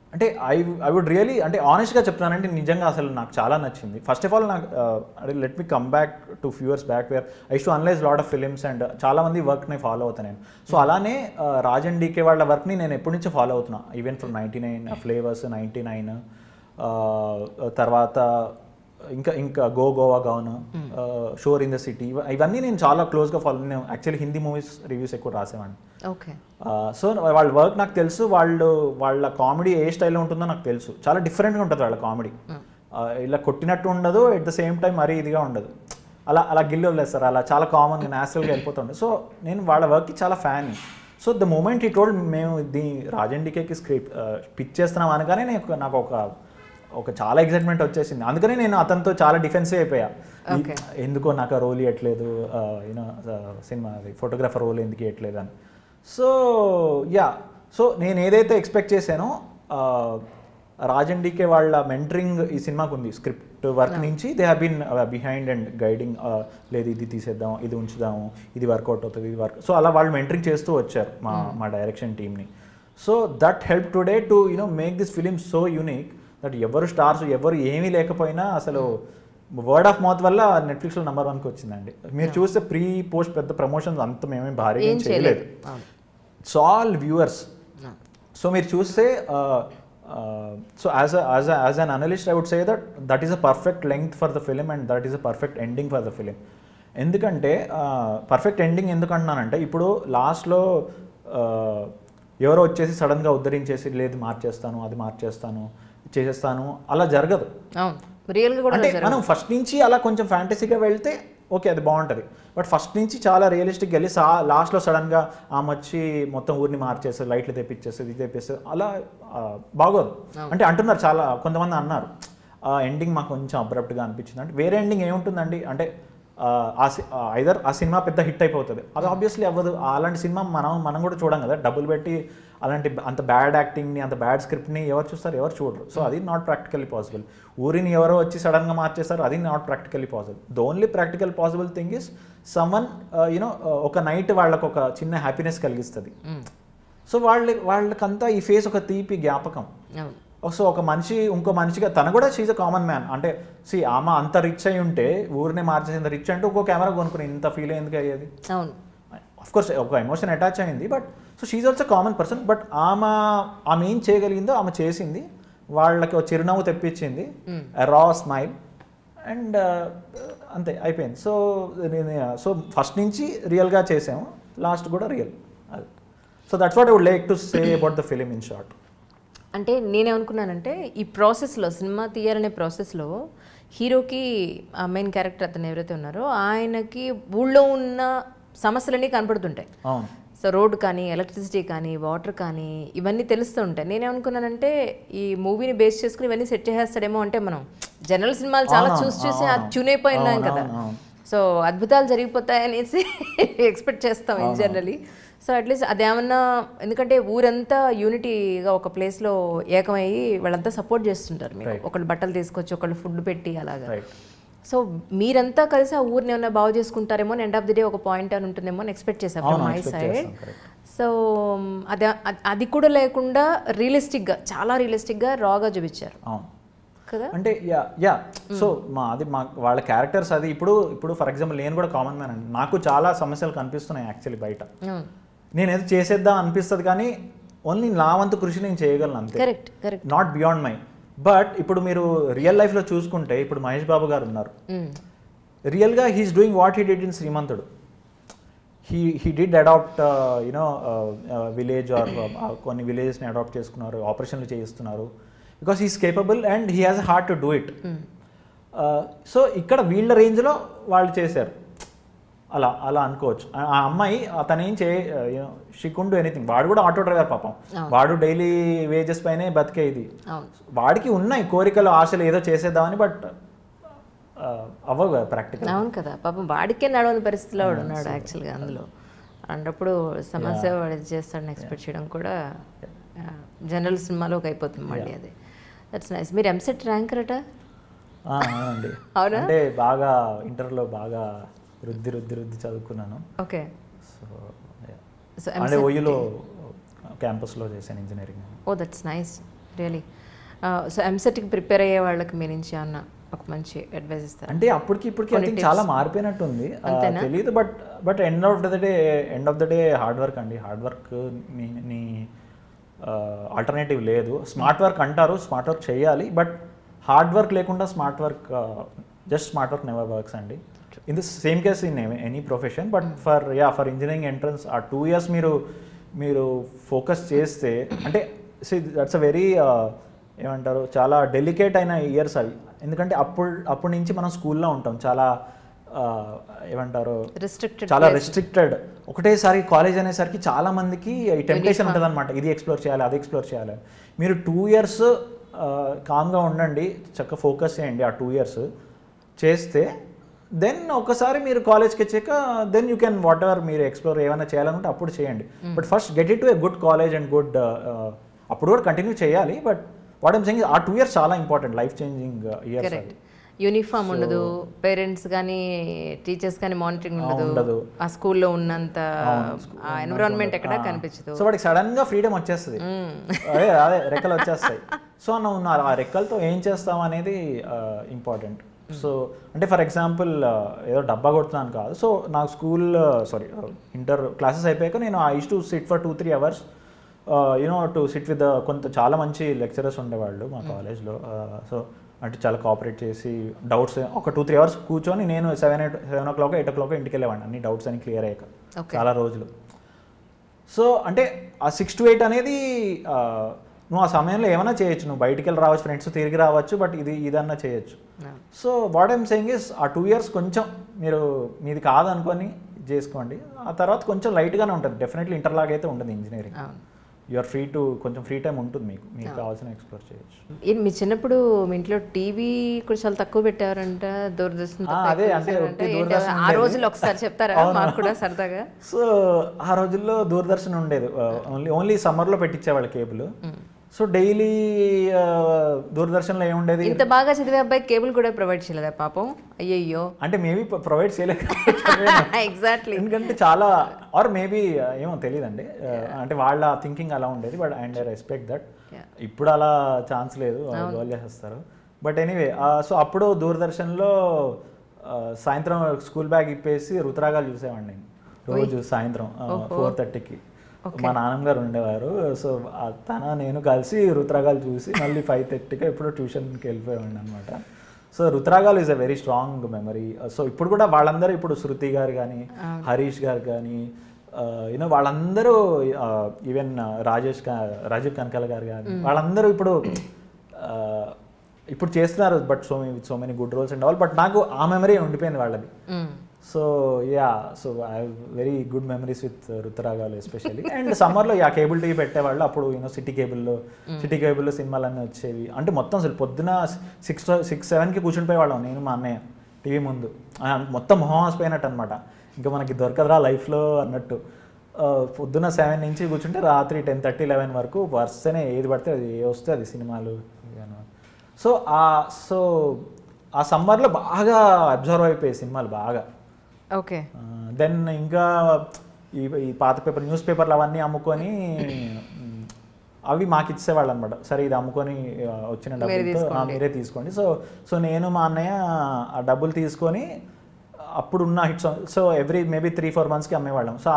అంటే ఐ ఐ వుడ్ రియలీ అంటే ఆనెస్ట్గా చెప్తున్నానంటే నిజంగా అసలు నాకు చాలా నచ్చింది ఫస్ట్ ఆఫ్ ఆల్ నాకు అంటే let me come back to few years back where I to analyse lot of films and చాలా మంది వర్క్ని ఫాలో అవుతాను నేను సో అలానే uh, రాజన్ డీకే వాళ్ళ వర్క్ని నేను ఎప్పటి నుంచో ఫాలో అవుతున్నా even from ninety nine Flavors ninety nine తర్వాత ఇంకా ఇంకా go Goa gone Shor in the city ఇవన్నీ నేను చాలా క్లోజ్గా ఫాలో నేను యాక్చువల్లీ హిందీ మూవీస్ రివ్యూస్ ఎక్కువ రాసేవాడిని ఓకే సో వాళ్ళ వర్క్ నాకు తెలుసు వాళ్ళు వాళ్ళ కామెడీ ఏ స్టైల్లో ఉంటుందో నాకు తెలుసు చాలా డిఫరెంట్గా ఉంటుంది వాళ్ళ కామెడీ ఇలా కొట్టినట్టు ఉండదు ఎట్ ద సేమ్ టైం మరీ ఇదిగా ఉండదు అలా అలా గిల్లి వదిలేస్తారు అలా చాలా కామన్గా న్యాచురల్గా వెళ్ళిపోతుండే సో నేను వాళ్ళ వర్క్కి చాలా ఫ్యాన్ సో ద మూమెంట్ ఈ టోల్డ్ మేము దీ రాజన్ డికేకి స్క్రిప్ట్ పిచ్ చేస్తున్నాం అనగానే నేను నాకు ఒక ఒక చాలా ఎక్సైట్మెంట్ వచ్చేసింది అందుకనే నేను అతనితో చాలా డిఫెన్సివ్ అయిపోయా ఈ- Okay. ఎందుకో నాకు ఆ రోల్ ఇవ్వట్లేదు యూనో సినిమా ఫోటోగ్రాఫర్ రోల్ ఎందుకు ఇవ్వట్లేదు అని సో యా సో నేను ఏదైతే ఎక్స్పెక్ట్ చేశానో ఆ, రాజన్ డీకే వాళ్ళ మెంటరింగ్ ఈ సినిమాకు ఉంది స్క్రిప్ట్ వర్క్ నుంచి they have been behind and guiding లేదు ఇది తీసేద్దాం ఇది ఉంచుదాము ఇది వర్కౌట్ అవుతుంది ఇది వర్క్ సో అలా వాళ్ళు మెంటరింగ్ చేస్తూ వచ్చారు మా మా డైరెక్షన్ టీమ్ని so that help today to you know make this film so unique that ఎవరు స్టార్స్ ఎవరు ఏమీ లేకపోయినా అసలు వర్డ్ ఆఫ్ మౌత్ వల్ల నెట్ఫ్లిక్స్లో నెంబర్ వన్కి వచ్చిందండి మీరు చూస్తే ప్రీ పోస్ట్ పెద్ద ప్రమోషన్స్ అంత మేమేం భారీగా ఏం ఏం చేయలేదు చేయలేదు అవును. ఇట్స్ ఆల్ వ్యూవర్స్ సో మీరు చూస్తే so as as as an analyst I would say that that is a perfect length for the film and that is a perfect ending for the film ఎందుకంటే perfect ending ఎందుకు అంటున్నానంటే ఇప్పుడు లాస్ట్లో ఎవరో వచ్చేసి సడన్గా ఉద్ధరించేసి లేదు మార్చేస్తాను అది మార్చేస్తాను చేసేస్తాను అలా జరగదు అవును రియల్గా కూడా అంటే జరగదు. మనం ఫస్ట్ నుంచి అలా కొంచెం ఫ్యాంటసీగా వెళ్తే ఓకే అది బాగుంటుంది బట్ ఫస్ట్ నుంచి చాలా రియలిస్టిక్ వెళ్ళి సా లాస్ట్లో సడన్గా ఆమె వచ్చి మొత్తం ఊరిని మార్చేస్తుంది లైట్లు తెప్పించేస్తుంది ఇది తెప్పిస్తుంది అలా ఆ, బాగోదు అంటే అంటున్నారు చాలా కొంతమంది అన్నారు ఎండింగ్ మాకు కొంచెం అబ్రప్ట్గా అనిపించింది అంటే వేరే ఎండింగ్ ఏముంటుందండి అంటే ఆ, ఆ ఐదర్ ఆ సినిమా పెద్ద హిట్ అయిపోతుంది అది ఆబ్వియస్లీ అవ్వదు అలాంటి సినిమా మనం మనం కూడా చూడం కదా డబ్బులు పెట్టి అలాంటి అంత బ్యాడ్ యాక్టింగ్ని అంత బ్యాడ్ స్క్రిప్ట్ని ఎవరు చూస్తారు ఎవరు చూడరు సో అది నాట్ ప్రాక్టికల్లీ పాసిబుల్ ఊరిని ఎవరో వచ్చి సడన్గా మార్చేస్తారు అది not practically possible the only practical possible thing is someone you know ఒక నైట్ వాళ్ళకు ఒక చిన్న హ్యాపీనెస్ కలిగిస్తుంది మ్మ్. సో వాళ్ళ వాళ్ళకంతా ఈ ఫేస్ ఒక తీపి జ్ఞాపకం అవును సో ఒక మనిషి ఇంకో మనిషిగా తను కూడా షీజ్ అ కామన్ మ్యాన్ అంటే సి ఆమె అంత రిచ్ అయి ఉంటే ఊరినే మార్చేసింత రిచ్ అంటే ఇంకో కెమెరా కొనుక్కుని ఇంత ఫీల్ ఎందుకు అయ్యేది అవును అఫ్ కోర్స్ ఒక ఎమోషన్ అటాచ్ అయింది but so she's also common person but ఆమె ఆమె ఏం చేయగలిగిందో ఆమె చేసింది వాళ్ళకి ఒక చిరునవ్వు తెప్పించింది రా స్మైల్ అండ్ అంతే అయిపోయింది సో సో ఫస్ట్ నుంచి రియల్గా చేసాము లాస్ట్ కూడా రియల్ అది so that's what I would like to say about the film in short అంటే నేనేమనుకున్నానంటే ఈ ప్రాసెస్లో సినిమా తీయాలనే ప్రాసెస్లో హీరోకి ఆ మెయిన్ క్యారెక్టర్ అతను ఎవరైతే ఉన్నారో ఆయనకి ఊళ్ళో ఉన్న సమస్యలన్నీ కనపడుతుంటాయి అవును సో రోడ్ కానీ ఎలక్ట్రిసిటీ కానీ వాటర్ కానీ ఇవన్నీ తెలుస్తూ ఉంటాయి నేనేమనుకున్నానంటే ఈ మూవీని బేస్ చేసుకుని ఇవన్నీ సెట్ చేసేస్తాడేమో అంటే మనం జనరల్ సినిమాలు చాలా అవునవును, చూసి చూసి అవును. అది ట్యూన్ అయిపోయి ఉన్నాం కదా అవును, అవును. సో అద్భుతాలు జరిగిపోతాయనేసి ఎక్స్పెక్ట్ చేస్తాం ఇన్ జనరలీ సో అట్లీస్ట్ అదేమన్నా ఎందుకంటే ఊరంతా యూనిటీగా ఒక ప్లేస్లో ఏకమయ్యి వాళ్ళంతా సపోర్ట్ చేస్తుంటారు మీకు ఒకళ్ళు బట్టలు తీసుకొచ్చి ఒకళ్ళు ఫుడ్ పెట్టి అలాగా రైట్ సో మీరంతా కలిసి ఆ ఊరిని ఏమైనా బాగు చేసుకుంటారేమో ఎండ్ ఆఫ్ ది డే ఒక పాయింట్ అని ఉంటుందేమో అని ఎక్స్పెక్ట్ చేశాను అవును, మై expect సైడ్ చేస్తాం, correct. సో అది అది- అది కూడా లేకుండా రియలిస్టిక్గా చాలా రియలిస్టిక్గా రాగా చూపించారు అవును కదా అంటే యా యా సో మా అది మా వాళ్ళ క్యారెక్టర్స్ అది ఇప్పుడు ఇప్పుడు ఫర్ ఎగ్జాంపుల్ నేను కూడా కామన్ మ్యాన్ అండి నాకు చాలా సమస్యలు కనిపిస్తున్నాయి యాక్చువల్లీ బయట అవును నేను ఏదో చేసేద్దాం అనిపిస్తుంది కానీ ఓన్లీ నా వంతు కృషి నేను చేయగలను అంతే correct correct not beyond my but ఇప్పుడు మీరు రియల్ లైఫ్లో చూసుకుంటే ఇప్పుడు మహేష్ బాబు గారు ఉన్నారు రియల్గా he's doing what he did in Srimanthudu he he did adopt you know village or కొన్ని విలేజెస్ని అడాప్ట్ చేసుకున్నారు ఆపరేషన్లు చేయిస్తున్నారు because he's capable and he has heart to do it so ఇక్కడ వీళ్ళ రేంజ్లో వాళ్ళు చేశారు అలా అలా అనుకోవచ్చు ఆ ఆ అమ్మాయి అతను ఏం చే యూనో షీ కుండు ఎనీథింగ్ వాడు కూడా ఆటో డ్రైవర్ పాపం వాడు డైలీ వేజెస్ పైనే బతికేది అవును వాడికి ఉన్నాయి కోరికలు ఆశలు ఏదో చేసేద్దామని బట్ అవ్వవు కదా ప్రాక్టికల్ అవును కదా పాపం వాడికే నడవని పరిస్థితిలో వాడు ఉన్నాడు యాక్చువల్గా అందులో అన్నప్పుడు సమస్య వాడు ఇది చేస్తాడని ఎక్స్పెక్ట్ చేయడం కూడా జనరల్ సినిమాలోకి అయిపోతుంది మళ్ళీ అది దట్స్ నైస్ మీరు ఎంసెట్ ర్యాంకర్ అట అవునండి అవునా? అంటే బాగా ఇంటర్లో బాగా రుద్ది రుద్ది రుద్ది చదువుకున్నాను ఓకే సో సో అంటే ఒయ్యిలో క్యాంపస్లో చేశాను engineering oh that's nice really so ఎంసెట్కి ప్రిపేర్ అయ్యే వాళ్ళకి మీ నుంచి అన్న ఒక మంచి అడ్వైస్ ఇస్తారు అంటే అప్పటికి ఇప్పటికి ఐ థింక్ చాలా మారిపోయినట్టుంది ఆ, తెలియదు but but end of the day end of the day hard work అండి హార్డ్ వర్క్ నీ నీ ఆల్టర్నేటివ్ లేదు స్మార్ట్ వర్క్ అంటారు స్మార్ట్ వర్క్ చేయాలి బట్ హార్డ్ వర్క్ లేకుండా smart work just smart work never works అండి in the same case in any profession but for yeah for engineering entrance ఆ two years మీరు మీరు ఫోకస్ చేస్తే అంటే దట్స్ అ వెరీ ఏమంటారు చాలా డెలికేట్ అయిన ఇయర్స్ అవి ఎందుకంటే అప్పుడు అప్పటి నుంచి మనం స్కూల్లో ఉంటాం చాలా ఆ, ఏమంటారు రిస్ట్రిక్టెడ్ చాలా రెస్ట్రిక్టెడ్ ఒకటేసారి కాలేజ్ అనేసరికి చాలా మందికి ఈ టెంప్టేషన్ ఉంటుంది అనమాట ఇది ఎక్స్ప్లోర్ చేయాలి అది ఎక్స్ప్లోర్ చేయాలి మీరు టూ ఇయర్స్ కామ్గా ఉండండి చక్కగా ఫోకస్ చేయండి ఆ టూ ఇయర్స్ చేస్తే దెన్ ఒకసారి మీరు కాలేజ్కి వచ్చాక then you can whatever మీరు ఎక్స్ప్లోర్ ఏమైనా చేయాలనుకుంటే అప్పుడు చేయండి but first get it to a good college and good అప్పుడు కూడా కంటిన్యూ చేయాలి బట్ వాట్ ఎమ్ సెయింగ్ ఆ టూ ఇయర్స్ చాలా important life changing years correct uniform ఉండదు పేరెంట్స్ కానీ టీచర్స్ కానీ మానిటరింగ్ ఉండదు ఉండదు. ఆ స్కూల్లో ఉన్నంత ఆ ఎన్విరాన్మెంట్ ఎక్కడ కనిపించదు సో వాడికి సడన్ గా ఫ్రీడమ్ వచ్చేస్తుంది అదే అదే రెక్కలు వచ్చేస్తాయి సో నువ్వు నా- ఆ రెక్కలతో ఏం చేస్తావు అనేది ఇంపార్టెంట్ సో అంటే ఫర్ ఎగ్జాంపుల్ ఏదో డబ్బా కొడుతున్నాను కాదు సో నాకు స్కూల్ సారీ ఇంటర్ క్లాసెస్ అయిపోయాక నేను I to sit for two three hours you know to sit with కొంత చాలా మంచి లెక్చరర్స్ ఉండేవాళ్ళు మా కాలేజ్లో సో అంటే చాలా కోఆపరేట్ చేసి డౌట్స్ ఒక టూ త్రీ అవర్స్ కూర్చొని నేను seven eight seven o'clock eight o'clock ఇంటికి వెళ్ళేవాడిని అన్ని డౌట్స్ అని క్లియర్ అయ్యాక Okay. చాలా రోజులు సో అంటే ఆ సిక్స్ టు ఎయిట్ అనేది ఆ, నువ్వు ఆ సమయంలో ఏమైనా చేయొచ్చు నువ్వు బయటికి వెళ్ళి రావచ్చు ఫ్రెండ్స్ తిరిగి రావచ్చు బట్ ఇది ఇదన్నా చేయొచ్చు so what I'm saying is ఆ టూ ఇయర్స్ కొంచెం మీరు మీది కాదనుకొని చేసుకోండి ఆ తర్వాత కొంచెం లైట్గానే ఉంటుంది డెఫినెట్లీ ఇంటర్ లాగా అయితే ఉంటుంది ఇంజనీరింగ్ అవును యు ఆర్ ఫ్రీ టు కొంచెం ఫ్రీ టైం ఉంటుంది మీకు మీకు కావాల్సిన ఎక్స్ప్లోర్ చేయొచ్చు ఈ- మీ చిన్నప్పుడు మీ ఇంట్లో టీవీ కూడా చాలా తక్కువ పెట్టారంట దూరదర్శన్ ఆ, అదే, అంటే ఒట్టి ఏంటి దూరదర్శన్ ఆ ఉండేది. రోజులు ఒకసారి చెప్తారా మాకు కూడా సరదాగా సో ఆ రోజుల్లో దూరదర్శన్ ఉండేది ఓన్లీ ఓన్లీ సమ్మర్లో పెట్టించేవాళ్ళు కేబుల్ సో డైలీ దూరదర్శన్లో ఏముండేది ఇంత బాగా చదివే అబ్బాయి కేబుల్ కూడా ప్రొవైడ్ చేయలేదా పాపం అయ్యయ్యో అంటే మేబీ ప్రొవైడ్ చేయలేక ఎగ్జాక్ట్లీ ఎందుకంటే చాలా ఆర్ మేబీ ఏమో తెలియదండి అంటే వాళ్ళ థింకింగ్ అలా ఉండేది but and I respect that Yeah. ఇప్పుడు అలా ఛాన్స్ లేదు గోల్ చేసేస్తారు బట్ ఎనీవే సో అప్పుడు దూరదర్శన్లో ఆ, సాయంత్రం స్కూల్ బ్యాగ్ ఇప్పేసి రుతురాగాలు చూసేవాడిని నేను రోజు సాయంత్రం ఫోర్ థర్టీకి మా నాన్నమ్మ గారు ఉండేవారు సో ఆ తన నేను కలిసి రుతురాగాలు చూసి మళ్ళీ ఫైవ్ థర్టీకి ఎప్పుడో ట్యూషన్కి వెళ్ళిపోయేవాడిని అనమాట so Ruturagalu is a very strong memory so ఇప్పుడు కూడా వాళ్ళందరూ ఇప్పుడు శృతి గారు కానీ హరీష్ గారు కానీ యూనో వాళ్ళందరూ ఈవెన్ రాజేష్ కా- రాజీవ్ కనకాల గారు కానీ వాళ్ళందరూ ఇప్పుడు ఆ, ఇప్పుడు చేస్తున్నారు but so so many good roles and all but నాకు ఆ మెమరీ ఉండిపోయింది వాళ్ళది so yeah so I have very good memories with Ruturagalu especially and సమ్మర్లో యా కేబుల్ టీవీ పెట్టేవాళ్ళు అప్పుడు యూనో సిటీ కేబుల్లో సిటీ కేబుల్లో సినిమాలన్నీ వచ్చేవి అంటే మొత్తం అసలు పొద్దున సిక్స్ సిక్స్ సెవెన్కి కూర్చునిపోయేవాళ్ళం నేను మా అన్నయ్య టీవీ ముందు ఆ, మొత్తం మొహం ఆసిపోయినట్టు అనమాట ఇంకా మనకి దొరకదురా లైఫ్లో అన్నట్టు ఆ, పొద్దున సెవెన్ నుంచి కూర్చుంటే రాత్రి టెన్ థర్టీ లెవెన్ వరకు వరుసనే ఏది పడితే అది ఏ వస్తే అది సినిమాలు ఇవన్నీ. సో ఆ సో ఆ సమ్మర్లో బాగా అబ్జర్వ్ అయిపోయాయి సినిమాలు బాగా ఓకే దెన్ ఇంకా ఈ ఈ పాత పేపర్ న్యూస్ పేపర్లు అవన్నీ అమ్ముకొని మ్, అవి మాకు ఇచ్చేవాళ్ళు అనమాట సరే ఇది అమ్ముకొని ఆ, వచ్చిన డబ్బులతో ఆ, మీరే తీసుకోండి సో సో నేను మా అన్నయ్య ఆ డబ్బులు తీసుకొని అప్పుడు ఉన్న hit song so every maybe three four మంత్స్కి అమ్మేవాళ్ళం సో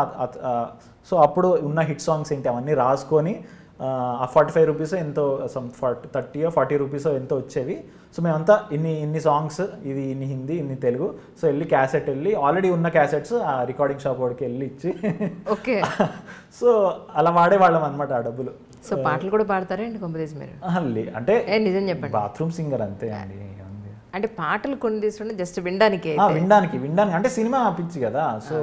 సో అప్పుడు ఉన్న హిట్ సాంగ్స్ ఏంటి అవన్నీ రాసుకొని ఆ ఫార్టీ ఫైవ్ రూపీస్ ఎంతో some forty thirty forty rupees ఎంతో వచ్చేవి సో మేమంతా ఇన్ని ఇన్ని సాంగ్స్ ఇది ఇన్ని హిందీ ఇన్ని తెలుగు సో వెళ్ళి క్యాసెట్ వెళ్ళి ఆల్రెడీ ఉన్న క్యాసెట్స్ ఆ రికార్డింగ్ షాప్ వాడికి వెళ్ళి ఇచ్చి ఓకే సో అలా వాడేవాళ్ళం అనమాట ఆ డబ్బులు సో పాటలు కూడా పాడతారా ఏంటి కొంపదీసి మీరు ఆహా, లే- అంటే ఏ నిజం చెప్పండి బాత్రూమ్ సింగర్ అంతే అండి ఏముంది. అంటే పాటలు కొన్ని తీసుకుంటే జస్ట్ వినడానికి ఆ, వినడానికి వినడానికి అంటే సినిమా పిచ్చి కదా సో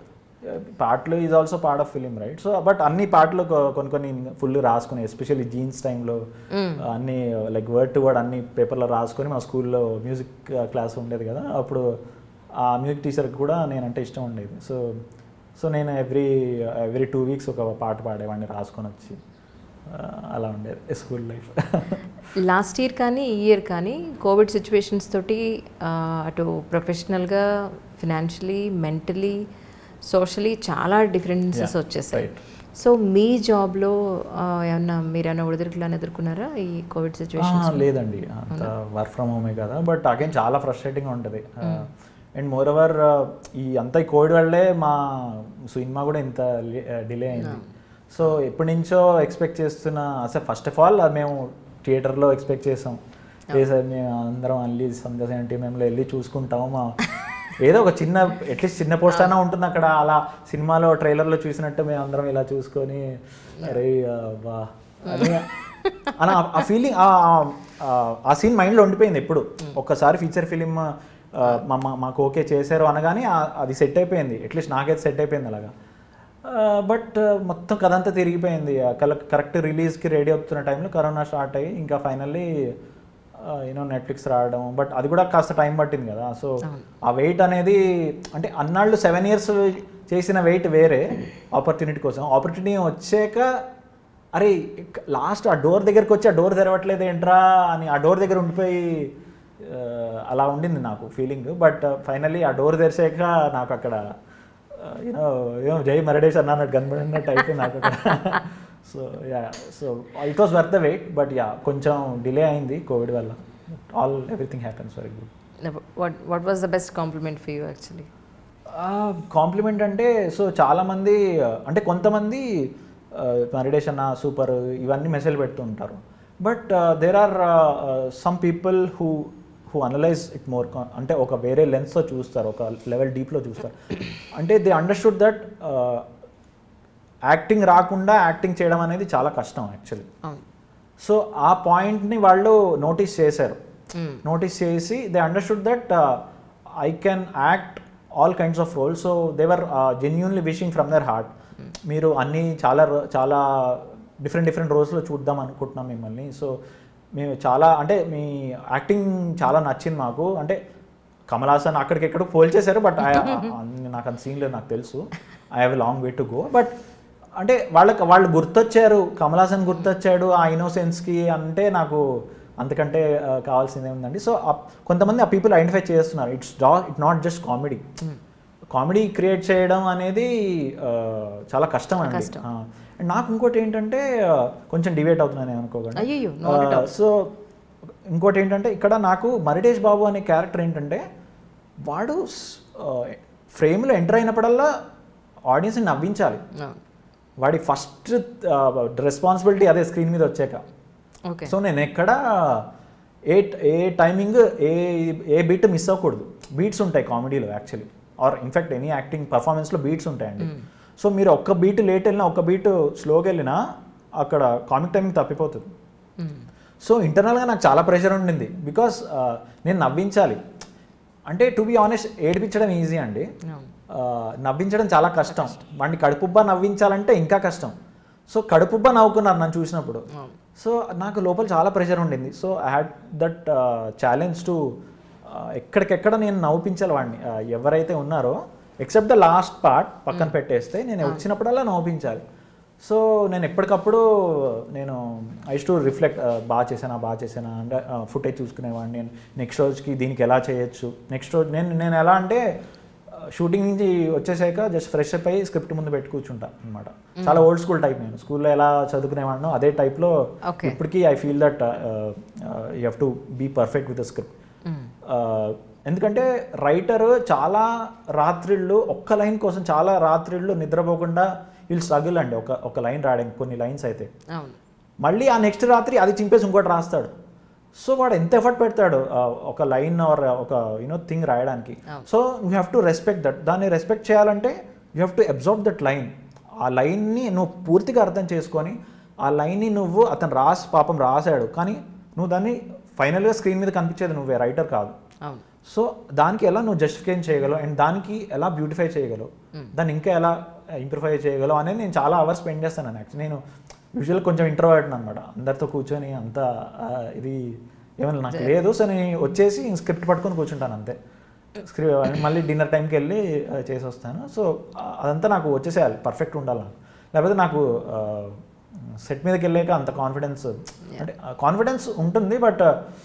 పాటలు is also part of film right so but అన్ని పాటలు కొ- కొన్ని కొన్ని ఫుల్ రాసుకుని ఎస్పెషల్లీ జీన్స్ టైంలో అన్ని లైక్ వర్డ్ టు వర్డ్ అన్ని పేపర్లో రాసుకొని మా స్కూల్లో మ్యూజిక్ క్లాస్ ఉండేది కదా అప్పుడు ఆ మ్యూజిక్ టీచర్కి కూడా నేనంటే ఇష్టం ఉండేది సో సో నేను ఎవ్రీ ఎవ్రీ టూ వీక్స్ ఒక పాట పాడేవాడిని రాసుకొని వచ్చి ఆ, అలా ఉండేది స్కూల్ లైఫ్ లాస్ట్ ఇయర్ కానీ ఈ ఇయర్ కానీ కోవిడ్ సిచ్యువేషన్స్ తోటి ఆ, అటు ప్రొఫెషనల్గా ఫినాన్షియలీ మెంటలీ సోషలీ చాలా డిఫరెన్సెస్ వచ్చేసాయి right. సో మీ జాబ్లో ఏమన్నా మీరు ఏమైనా ఒడిదుడుకులను ఎదుర్కొన్నారా ఈ కోవిడ్ సిచ్యువేషన్ ఆ, లేదండి అంత వర్క్ ఫ్రమ్ హోమే కదా బట్ అగైన్ చాలా ఫ్రస్ట్రేటింగ్ ఉంటుంది అండ్ మోర్ ఓవర్ ఈ అంత ఈ కోవిడ్ వల్లే మా సినిమా కూడా ఇంత డిలే అయింది సో ఎప్పటి నుంచో ఎక్స్పెక్ట్ చేస్తున్న అసలు ఫస్ట్ ఆఫ్ ఆల్ మేము థియేటర్లో ఎక్స్పెక్ట్ చేసాం సార్ మేము అందరం అల్లి సంధ్య సెవెంటీ మేము వెళ్ళి చూసుకుంటాము మా ఏదో ఒక చిన్న అట్లీస్ట్ చిన్న పోస్ట్ అయినా ఉంటుంది అక్కడ అలా సినిమాలో ట్రైలర్లో చూసినట్టు మేము అందరం ఇలా చూసుకొని అరే ఆ, బా అని అలా ఆ- ఆ ఫీలింగ్ ఆ సీన్ మైండ్లో ఉండిపోయింది ఎప్పుడు ఒక్కసారి ఫీచర్ ఫిలిం మాకు ఓకే చేశారు అనగానే ఆ- అది సెట్ అయిపోయింది అట్లీస్ట్ నాకైతే సెట్ అయిపోయింది అలాగా బట్ మొత్తం కథ అంతా తిరిగిపోయింది కరెక్ట్ రిలీజ్కి రెడీ అవుతున్న టైంలో కరోనా స్టార్ట్ అయ్యి ఇంకా ఫైనల్లీ యూనో నెట్ఫ్లిక్స్ రావడం బట్ అది కూడా కాస్త టైం పట్టింది కదా సో ఆ వెయిట్ అనేది అంటే అన్నాళ్ళు సెవెన్ ఇయర్స్ చేసిన వెయిట్ వేరే ఆపర్చునిటీ కోసం ఆపర్చునిటీ వచ్చాక అరే లాస్ట్ ఆ డోర్ దగ్గరికి వచ్చి ఆ డోర్ తెరవట్లేదు ఏంట్రా అని ఆ డోర్ దగ్గర ఉండిపోయి ఆ, అలా ఉండింది నాకు ఫీలింగ్ బట్ ఫైనల్లీ ఆ డోర్ తెరిచాక నాకు అక్కడ యూనో ఏమో జై మరడేష్ అన్న అన్నట్టు కనబడినట్టు అయిపోయింది నాకు అక్కడ so yeah so it was worth the wait but yeah కొంచెం డిలే అయింది కోవిడ్ వల్ల all everything happens very good what what was the best compliment for you actually compliment అంటే సో చాలామంది అంటే కొంతమంది మరిడేష్ అన్న సూపర్ ఇవన్నీ మెసేజ్ పెడుతూ ఉంటారు but there are some people who who analyse it more అంటే ఒక వేరే లెన్స్తో చూస్తారు ఒక లెవెల్ డీప్లో చూస్తారు అంటే దే అండర్స్టూడ్ దట్ యాక్టింగ్ రాకుండా యాక్టింగ్ చేయడం అనేది చాలా కష్టం యాక్చువల్లీ అవును సో ఆ పాయింట్ని వాళ్ళు నోటీస్ చేశారు నోటీస్ చేసి they understood that I can act all kinds of roles so they were genuinely wishing from their heart మీరు అన్ని చాలా ro- చాలా డిఫరెంట్ డిఫరెంట్ రోల్స్లో చూద్దాం అనుకుంటున్నాం మిమ్మల్ని సో మేము చాలా అంటే మీ యాక్టింగ్ చాలా నచ్చింది మాకు అంటే కమల్ హాసన్ అక్కడికి ఎక్కడికి పోల్చేశారు బట్ నాకు అంత సీన్ లేదు నాకు తెలుసు I have a long way to go but అంటే వాళ్ళకి వాళ్ళు గుర్తొచ్చారు కమల్ హాసన్ గుర్తొచ్చాడు ఆ ఇన్నోసెన్స్కి అంటే నాకు అంతకంటే ఆ, కావాల్సిందే ఉందండి సో కొంతమంది ఆ పీపుల్ ఐడెంటిఫై చేస్తున్నారు it's it not just comedy comedy create చేయడం అనేది ఆ, చాలా కష్టం అండి కష్టం. ఆ, అండ్ నాకు ఇంకోటి ఏంటంటే ఆ, కొంచెం డివేట్ అవుతున్నాను నేను అనుకోకండి అయ్యయ్యో, not at all. సో ఇంకోటి ఏంటంటే ఇక్కడ నాకు మరిటేష్ బాబు అనే క్యారెక్టర్ ఏంటంటే వాడు ఫ్రేమ్లో ఎంటర్ అయినప్పుడల్లా ఆడియన్స్ని నవ్వించాలి అవును వాడి ఫస్ట్ రెస్పాన్సిబిలిటీ అదే స్క్రీన్ మీద వచ్చాక ఓకే సో నేను ఎక్కడ ఏ ఏ టైమింగ్ ఏ ఏ బీట్ మిస్ అవ్వకూడదు బీట్స్ ఉంటాయి కామెడీలో actually or in fact any acting పర్ఫార్మెన్స్లో బీట్స్ ఉంటాయండి సో మీరు ఒక్క బీట్ లేట్ వెళ్ళినా ఒక్క బీట్ స్లోగా వెళ్ళినా అక్కడ కామిక్ టైమింగ్ తప్పిపోతుంది సో ఇంటర్నల్గా నాకు చాలా ప్రెషర్ ఉండింది బికాస్ నేను నవ్వించాలి అంటే టు బి ఆనెస్ట్ ఏడిపించడం ఈజీ అండి అవును ఆ, నవ్వించడం చాలా కష్టం వాడిని కడుపుబ్బా నవ్వించాలంటే ఇంకా కష్టం సో కడుపుబ్బా నవ్వుకున్నారు నన్ను చూసినప్పుడు అవును సో నాకు లోపల చాలా ప్రెషర్ ఉండింది so I had that challenge to ఎక్కడికెక్కడ నేను నవ్వించాలి వాడిని ఆ, ఎవరైతే ఉన్నారో ఎక్సెప్ట్ ద లాస్ట్ పార్ట్ పక్కన పెట్టేస్తే నేను వచ్చినప్పుడల్లా నవ్వించాలి సో నేను ఎప్పటికప్పుడు నేను ఐ టు రిఫ్లెక్ట్ బాగా చేశానా బాగా చేశానా అంటే ఫుటేజ్ చూసుకునేవాడిని నేను నెక్స్ట్ రోజుకి దీనికి ఎలా చేయొచ్చు నెక్స్ట్ రోజు నేను నేను ఎలా అంటే షూటింగ్ నుంచి వచ్చేసాక జస్ట్ ఫ్రెష్ అప్ అయ్యి స్క్రిప్ట్ ముందు పెట్టి కూర్చుంటా అనమాట చాలా ఓల్డ్ స్కూల్ టైప్ నేను స్కూల్లో ఎలా చదువుకునేవాడినో అదే టైప్లో Okay. ఇప్పటికీ I feel that you have to be perfect with the script ఎందుకంటే రైటర్ చాలా రాత్రిళ్ళు ఒక్క లైన్ కోసం చాలా రాత్రిళ్ళు నిద్రపోకుండా వీళ్ళు స్ట్రగుల్ అండి ఒక ఒక లైన్ రాయడానికి కొన్ని లైన్స్ అయితే అవును మళ్ళీ ఆ నెక్స్ట్ రాత్రి అది చింపేసి ఇంకోటి రాస్తాడు సో వాడు ఎంత ఎఫర్ట్ పెడతాడు ఆ, ఒక లైన్ ఆర్ ఒక యూనో థింగ్ రాయడానికి అవును. So you have to respect that దాన్ని రెస్పెక్ట్ చేయాలంటే you have to observe that line ఆ లైన్ని నువ్వు పూర్తిగా అర్థం చేసుకొని ఆ లైన్ని నువ్వు అతను రాసి పాపం రాశాడు కానీ నువ్వు దాన్ని ఫైనల్గా స్క్రీన్ మీద కనిపించేది నువ్వే రైటర్ కాదు అవును సో దానికి ఎలా నువ్వు జస్టిఫికేషన్ చేయగలవు అండ్ దానికి ఎలా బ్యూటిఫై చేయగలవు దాన్ని ఇంకా ఎలా ఇంప్రూవై చేయగలవు అనేది నేను చాలా అవర్స్ స్పెండ్ చేస్తాను యాక్చువల్లీ నేను యూజువల్ కొంచెం ఇంట్రోవర్ట్ అనమాట అందరితో కూర్చొని అంత ఆ, ఇది ఏమైనా నాకు లేదు సో నేను వచ్చేసి స్క్రిప్ట్ పట్టుకొని కూర్చుంటాను అంతే స్క్రిప్ట్ మళ్ళీ డిన్నర్ టైంకి వెళ్ళి ఆ, చేసి వస్తాను సో ఆ, అదంతా నాకు వచ్చేసేయాలి పర్ఫెక్ట్ ఉండాలి నాకు లేకపోతే నాకు సెట్ మీదకి వెళ్ళాక అంత కాన్ఫిడెన్స్ అంటే కాన్ఫిడెన్స్ ఉంటుంది బట్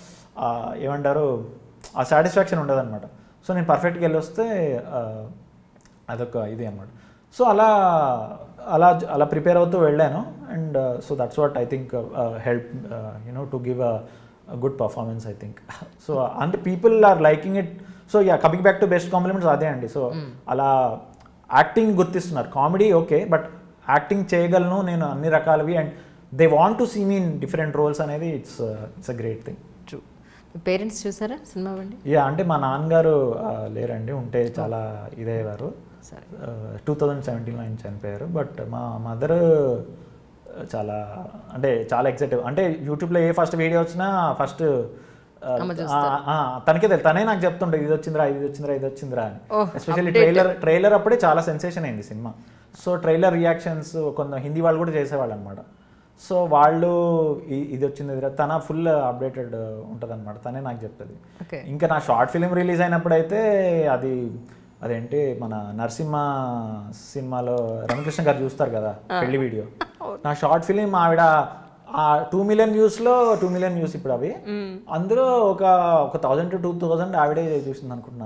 ఏమంటారు ఆ సాటిస్ఫాక్షన్ ఉండదు అనమాట సో నేను పర్ఫెక్ట్గా వెళ్ళి వస్తే ఆ, అదొక ఇది అనమాట సో అలా అలా అలా ప్రిపేర్ అవుతూ వెళ్ళాను and so that's what I think help you know to give a good performance I think so అంటే people are liking it so yeah coming back to best compliments అదే అండి సో అలా యాక్టింగ్ గుర్తిస్తున్నారు కామెడీ ఓకే బట్ యాక్టింగ్ చేయగలను నేను అన్ని రకాలవి and they want to see mean different roles అనేది it's it's a great thing true మీ పేరెంట్స్ చూసారా సినిమా బండి యా అంటే మా నాన్నగారు ఆ, లేరండి ఉంటే చాలా ఇదయ్యేవారు సరే టూ థౌజండ్ సెవెంటీన్లో ఆయన చనిపోయారు బట్ మా మదర్ చాలా అంటే చాలా ఎక్సైటివ్ అంటే యూట్యూబ్లో ఏ ఫస్ట్ వీడియో వచ్చినా ఫస్ట్ అమ్మ తనకే తెలుసు తనే నాకు చెప్తుండే ఇది వచ్చిందిరా ఇది వచ్చిందిరా ఇది వచ్చిందిరా అని Oh, ఎస్పెషల్లీ ట్రైలర్ ట్రైలర్ అప్పుడే చాలా సెన్సేషన్ అయింది సినిమా సో ట్రైలర్ రియాక్షన్స్ కొంత హిందీ వాళ్ళు కూడా చేసేవాళ్ళు అనమాట సో వాళ్ళు ఇ- ఇది వచ్చింది ఇదిరా తన ఫుల్ అప్డేటెడ్ ఉంటుంది అనమాట తనే నాకు చెప్తుంది ఓకే ఇంకా నా షార్ట్ ఫిలిం రిలీజ్ అయినప్పుడైతే అది అదేంటి మన నరసింహ సినిమాలో రమకృష్ణ గారు చూస్తారు కదా పెళ్లి వీడియో నా షార్ట్ ఫిలిం ఆవిడ ఆ టూ మిలియన్ వ్యూస్లో టూ మిలియన్ వ్యూస్ ఇప్పుడు అవి అందులో ఒక ఒక థౌజండ్ టు టూ థౌజండ్ ఆవిడే చూసింది అనుకుంటున్నా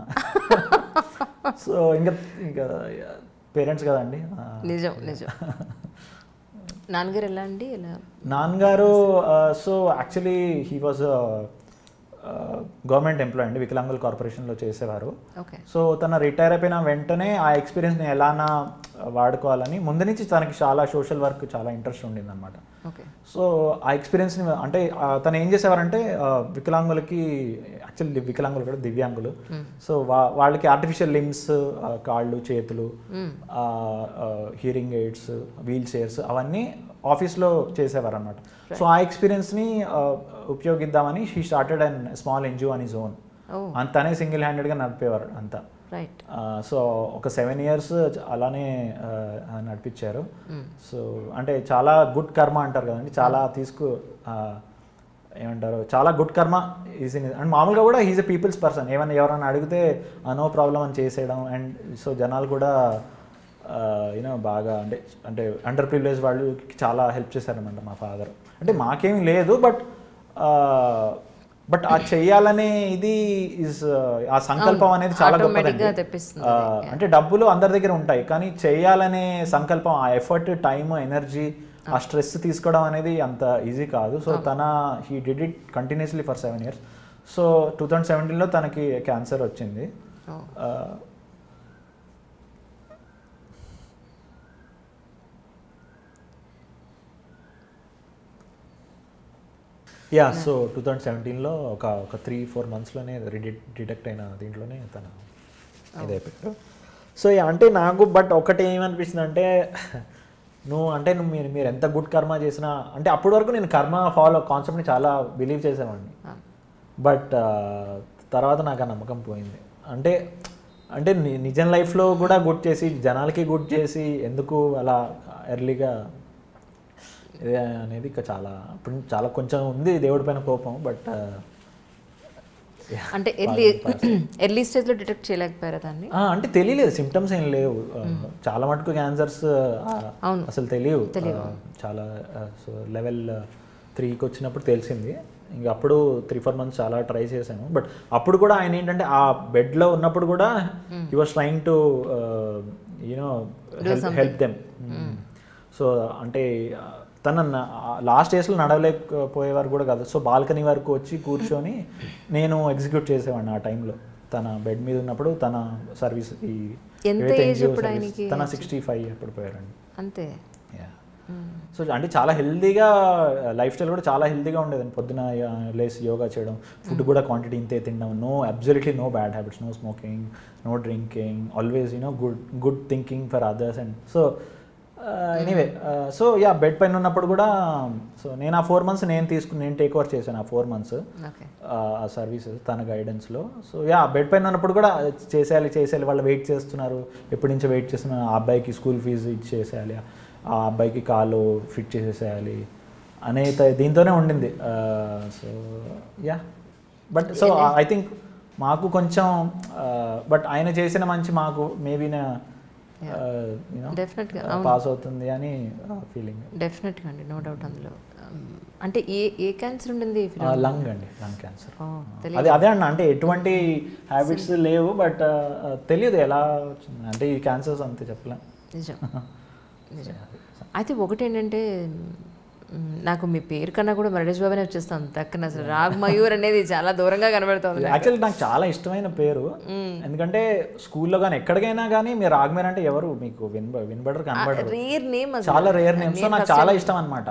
సో ఇంకా ఇంకా పేరెంట్స్ కదండి ఆ, నిజం నిజం నాన్నగారు ఎలా అండి ఎలా నాన్నగారు so actually he was government employee అండి వికలాంగుల కార్పొరేషన్లో చేసేవారు ఓకే సో తన రిటైర్ అయిపోయిన వెంటనే ఆ ఎక్స్పీరియన్స్ని ఎలానా వాడుకోవాలని ముందు నుంచి తనకి చాలా సోషల్ వర్క్ చాలా ఇంట్రెస్ట్ ఉండింది అనమాట ఓకే సో ఆ ఎక్స్పీరియన్స్ని అంటే ఆ, తను ఏం చేసేవారంటే ఆ, వికలాంగులకి యాక్చువల్లీ వికలాంగులు కూడా దివ్యాంగులు సో వా వాళ్ళకి ఆర్టిఫిషియల్ లిమ్స్ కాళ్ళు చేతులు హియరింగ్ ఎయిడ్స్ వీల్ చైర్స్ అవన్నీ ఆఫీస్లో చేసేవారు అనమాట సో ఆ ఎక్స్పీరియన్స్ని ఉపయోగిద్దామని she started and small NGO అని జోన్ ఓ అంతానే సింగిల్ హ్యాండెడ్గా నడిపేవారు అంతా రైట్ సో ఒక సెవెన్ ఇయర్స్ అలానే ఆ, నడిపించారు సో అంటే చాలా గుడ్ కర్మ అంటారు కదండి చాలా తీసుకు ఆ, ఏమంటారు చాలా గుడ్ కర్మ ఈజ్ ఇన్ అండ్ మామూలుగా కూడా హీజ్ ఎ పీపుల్స్ పర్సన్ ఏమైనా ఎవరైనా అడిగితే నో ప్రాబ్లం అని చేసేయడం అండ్ సో జనాలు కూడా యూనో బాగా అంటే అంటే అండర్ ప్రివిలేజ్ వాళ్ళు చాలా హెల్ప్ చేశారనమాట మా ఫాదర్ అంటే మాకేమీ లేదు బట్ బట్ ఆ చెయ్యాలనే ఇది ఇస్ ఆ సంకల్పం అనేది చాలా Automatic గా గొప్పదండి తెప్పిస్తుంది ఆ, అంటే డబ్బులు అందరి దగ్గర ఉంటాయి కానీ చేయాలనే సంకల్పం ఆ ఎఫర్ట్ టైం ఎనర్జీ ఆ స్ట్రెస్ తీసుకోవడం అనేది అంత ఈజీ కాదు సో తన he did it continuously for seven years so two thousand సెవెంటీన్లో తనకి క్యాన్సర్ వచ్చింది ఓ ఆ, యా సో టూ థౌజండ్ సెవెంటీన్లో ఒక ఒక త్రీ ఫోర్ మంత్స్లోనే డిటెక్ట్ అయిన దీంట్లోనే తన ఇదైపోయారు సో యా, అంటే నాకు బట్ ఒకటి ఏమనిపిస్తుంది అంటే నువ్వు అంటే నువ్వు మీరు మీరు ఎంత గుడ్ కర్మ చేసినా అంటే అప్పటి వరకు నేను కర్మ ఫాలో కాన్సెప్ట్ని చాలా బిలీవ్ చేసేవాడిని బట్ తర్వాత నాకు ఆ నమ్మకం పోయింది అంటే అంటే ని- నిజం లైఫ్లో కూడా గుడ్ చేసి జనాలకి గుడ్ చేసి ఎందుకు అలా ఎర్లీగా ఇదే అనేది ఇక చాలా ఇప్పుడు చాలా కొంచెం ఉంది దేవుడి పైన కోపం బట్ అంటే ఎర్లీ ఎర్లీ స్టేజ్లో డిటెక్ట్ చేయలేకపోయారా దాన్ని అంటే తెలియలేదు సిమ్టమ్స్ ఏం లేవు ఆ, చాలా మటుకు క్యాన్సర్స్ అవును. అసలు తెలియవు ఆ, చాలా సో లెవెల్ త్రీకి వచ్చినప్పుడు తెలిసింది ఇంకా అప్పుడు త్రీ ఫోర్ మంత్స్ చాలా ట్రై చేశాను బట్ అప్పుడు కూడా ఆయన ఏంటంటే ఆ బెడ్లో ఉన్నప్పుడు కూడా he was trying to you know help them so అంటే ఆ, తన లాస్ట్ డేస్లో నడవలేకపోయేవారు కూడా కాదు సో బాల్కనీ వరకు వచ్చి కూర్చొని నేను ఎగ్జిక్యూట్ చేసేవాడిని ఆ టైంలో తన బెడ్ మీద ఉన్నప్పుడు తన సర్వీస్ ఈ ఎంత ఏవైతే ఏజ్ NGO అప్పుడు service- ఆయనకి? తన సిక్స్టీ ఫైవ్ అప్పుడు పోయారండి అంతే సో అంటే చాలా హెల్తీగా లైఫ్ స్టైల్ కూడా చాలా హెల్తీగా ఉండేదండి పొద్దున ఆ, లేసి యోగా చేయడం ఫుడ్ కూడా క్వాంటిటీ ఇంతే తినడం no absolutely no bad habits no smoking no drinking always you know good good thinking for others and so anyway so yeah bed పైన ఉన్నప్పుడు కూడా సో నేను ఆ ఫోర్ మంత్స్ నేను తీసుకుని నేను టేక్ ఓవర్ చేశాను ఆ ఫోర్ మంత్స్ ఓకే ఆ సర్వీసెస్ తన గైడెన్స్లో సో యా బెడ్ పైన ఉన్నప్పుడు కూడా చేసేయాలి చేసేయాలి వాళ్ళు వెయిట్ చేస్తున్నారు ఎప్పటి నుంచో వెయిట్ చేస్తున్నారు ఆ అబ్బాయికి స్కూల్ ఫీజు ఇచ్చేసేయాలి ఆ అబ్బాయికి కాలు ఫిట్ చేసేసేయాలి అనే త- దీంతోనే ఉండింది so yeah but so I think మాకు కొంచెం బట్ ఆయన చేసిన మంచి మాకు మేబీ Definitely, పాస్ అవుతుంది అని ఫీలింగ్ డెఫినెట్గా అండి నో డౌట్ అందులో Um, అంటే ఏ ఏ క్యాన్సర్ ఉండింది లంగ్ అండి లంగ్ క్యాన్సర్ ఓ అదే అదే అన్న అంటే ఎటువంటి హ్యాబిట్స్ లేవు బట్ తెలియదు ఎలా వచ్చింది అంటే ఈ క్యాన్సర్స్ అంతే చెప్పలేం నిజం నిజం అయితే ఒకటి ఏంటంటే మ్, నాకు మీ పేరు కన్నా కూడా మరడేష్ బాబునే వచ్చేస్తాను దక్కన అసలు రాగ్ మయూర్ అనేది చాలా దూరంగా కనబడుతుంది యాక్చువల్లీ నాకు చాలా ఇష్టమైన పేరు ఎందుకంటే స్కూల్లో కానీ ఎక్కడికైనా కానీ మీరు రాగమేర్ అంటే ఎవరు మీకు వినబ వినబడరు కనబడరు రేర్ నేమ్ చాలా రేర్ నేమ్స్ సో నాకు చాలా ఇష్టం అనమాట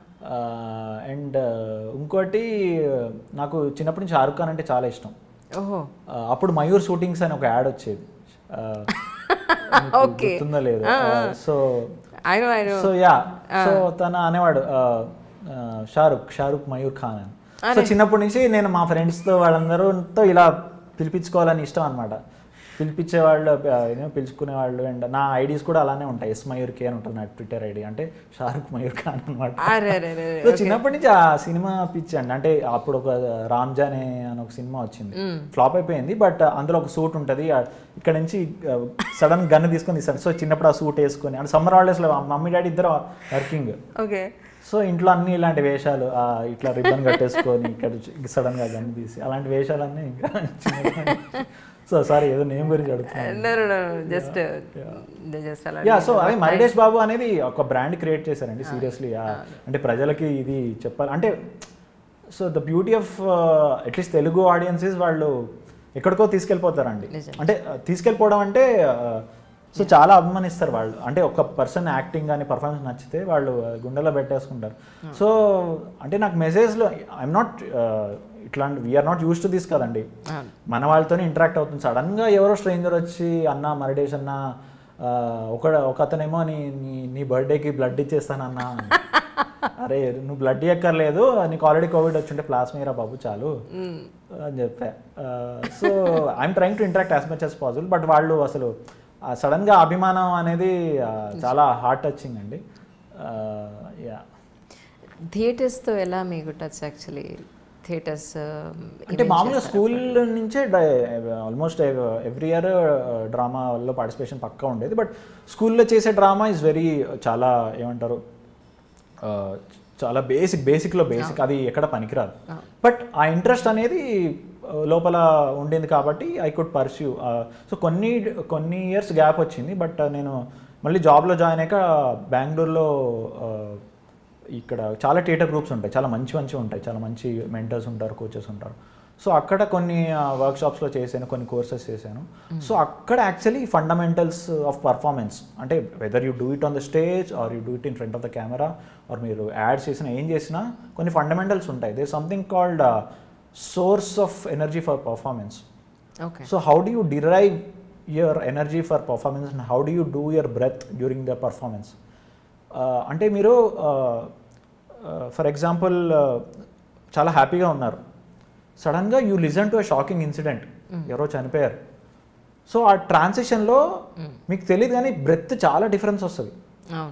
అండ్ ఇంకోటి నాకు చిన్నప్పటి నుంచి షారుఖ్ ఖాన్ అంటే చాలా ఇష్టం ఓహో ఆ, అప్పుడు మయూర్ షూటింగ్స్ అని ఒక యాడ్ వచ్చేది ఆ, మీకు Okay. గుర్తుందో లేదు సో ఆయన ఆయన సో యా సో తను అనేవాడు ఆ, ఆ, షారుఖ్ షారుఖ్ మయూర్ ఖాన్ అని సో చిన్నప్పటి నుంచి నేను మా ఫ్రెండ్స్తో వాళ్ళందరూతో ఇలా పిలిపించుకోవాలని ఇష్టం అనమాట పిలిపించే వాళ్ళు పిలుచుకునే వాళ్ళు అండ్ నా ఐడీస్ కూడా అలానే ఉంటాయి ఎస్ మయూర్ కే అని ఉంటుంది నా ట్విట్టర్ ఐడి అంటే షారుఖ్ మయూర్ ఖాన్ అనమాట అరే అరే అరే సో చిన్నప్పటి నుంచి ఆ సినిమా పిచ్చి అండి అంటే అప్పుడు ఒక రామ్జానే అని ఒక సినిమా వచ్చింది ఫ్లాప్ అయిపోయింది బట్ అందులో ఒక సూట్ ఉంటుంది ఆ ఇక్కడ నుంచి సడన్ గన్ తీసుకొని తీస్తాడు సో చిన్నప్పుడు ఆ సూట్ వేసుకొని అంటే సమ్మర్ హాలిడేస్లో మమ్మీ డాడీ ఇద్దరు వర్కింగ్ ఓకే సో ఇంట్లో అన్ని ఇలాంటి వేషాలు ఆ, ఇట్లా రిబ్బన్ కట్టేసుకొని ఇక్కడ సడన్ గా గన్ తీసి అలాంటి వేషాలన్నీ ఇంకా సో సారీ ఏదో నేమ్ గురించి అడుగుతున్నాను జస్ట్ జస్ట్ అలా యా సో అదే మరిడేష్ బాబు అనేది ఒక బ్రాండ్ క్రియేట్ చేశారండి సీరియస్లీ అంటే ప్రజలకి ఇది చెప్పాలి అంటే so the beauty of at least Telugu audiences వాళ్ళు ఎక్కడికో తీసుకెళ్ళిపోతారండి అంటే uh, తీసుకెళ్ళిపోవడం అంటే సో చాలా అభిమానిస్తారు వాళ్ళు అంటే ఒక పర్సన్ యాక్టింగ్ కానీ పర్ఫార్మెన్స్ నచ్చితే వాళ్ళు uh, గుండెలో పెట్టేసుకుంటారు సో అంటే నాకు మెసేజ్లో ఐఎమ్ నాట్ ఇట్లాంటి we're not used to this కదండి అవును. మన వాళ్ళతోనే ఇంటరాక్ట్ అవుతుంది సడన్గా ఎవరో స్ట్రేంజర్ వచ్చి అన్న మరిడేష్ అన్న ఆ, ఒక ఒక అతనేమో నీ నీ నీ బర్త్డేకి బ్లడ్ ఇచ్చేస్తానన్నా అరే నువ్వు బ్లడ్ ఎక్కర్లేదు నీకు ఆల్రెడీ కోవిడ్ వచ్చింటే ప్లాస్మీరా బాబు చాలు అని చెప్పా so I'm trying to interact as much as possible but వాళ్ళు అసలు సడన్గా అభిమానం అనేది ఆ, చాలా హార్ట్ టచింగ్ అండి యా థియేటర్స్తో ఎలా మీకు టచ్ యాక్చువల్లీ థియేటర్స్ అంటే మామూలుగా స్కూల్ నుంచే ఆల్మోస్ట్ ఎవ్రీ ఇయర్ డ్రామాలో పార్టిసిపేషన్ పక్కా ఉండేది బట్ స్కూల్లో చేసే డ్రామా ఇస్ వెరీ చాలా ఏమంటారు ఆ, చాలా బేసిక్ బేసిక్లో బేసిక్ అది ఎక్కడ పనికిరాదు బట్ ఆ ఇంట్రెస్ట్ అనేది ఆ, లోపల ఉండింది కాబట్టి ఐ కుడ్ పర్స్యూ సో కొన్ని కొన్ని ఇయర్స్ గ్యాప్ వచ్చింది బట్ నేను మళ్ళీ జాబ్లో జాయిన్ అయ్యాక బెంగళూరులో ఆ, ఇక్కడ చాలా థియేటర్ గ్రూప్స్ ఉంటాయి చాలా మంచి మంచి ఉంటాయి చాలా మంచి మెంటర్స్ ఉంటారు కోచెస్ ఉంటారు సో అక్కడ కొన్ని వర్క్షాప్స్లో చేశాను కొన్ని కోర్సెస్ చేశాను సో అక్కడ యాక్చువల్లీ ఫండమెంటల్స్ ఆఫ్ పర్ఫార్మెన్స్ అంటే whether you do it on the stage or you do it in front of the camera or మీరు యాడ్ చేసినా ఏం చేసినా కొన్ని ఫండమెంటల్స్ ఉంటాయి they something called source of energy for performance okay so how do you derive your energy for performance and how do you do your breath during the performance Uh, అంటే మీరు for example చాలా హ్యాపీగా ఉన్నారు సడన్గా you listen to a shocking incident ఎవరో చనిపోయారు so ఆ ట్రాన్సిషన్లో మీకు తెలియదు కానీ బ్రెత్ చాలా డిఫరెన్స్ వస్తుంది అవును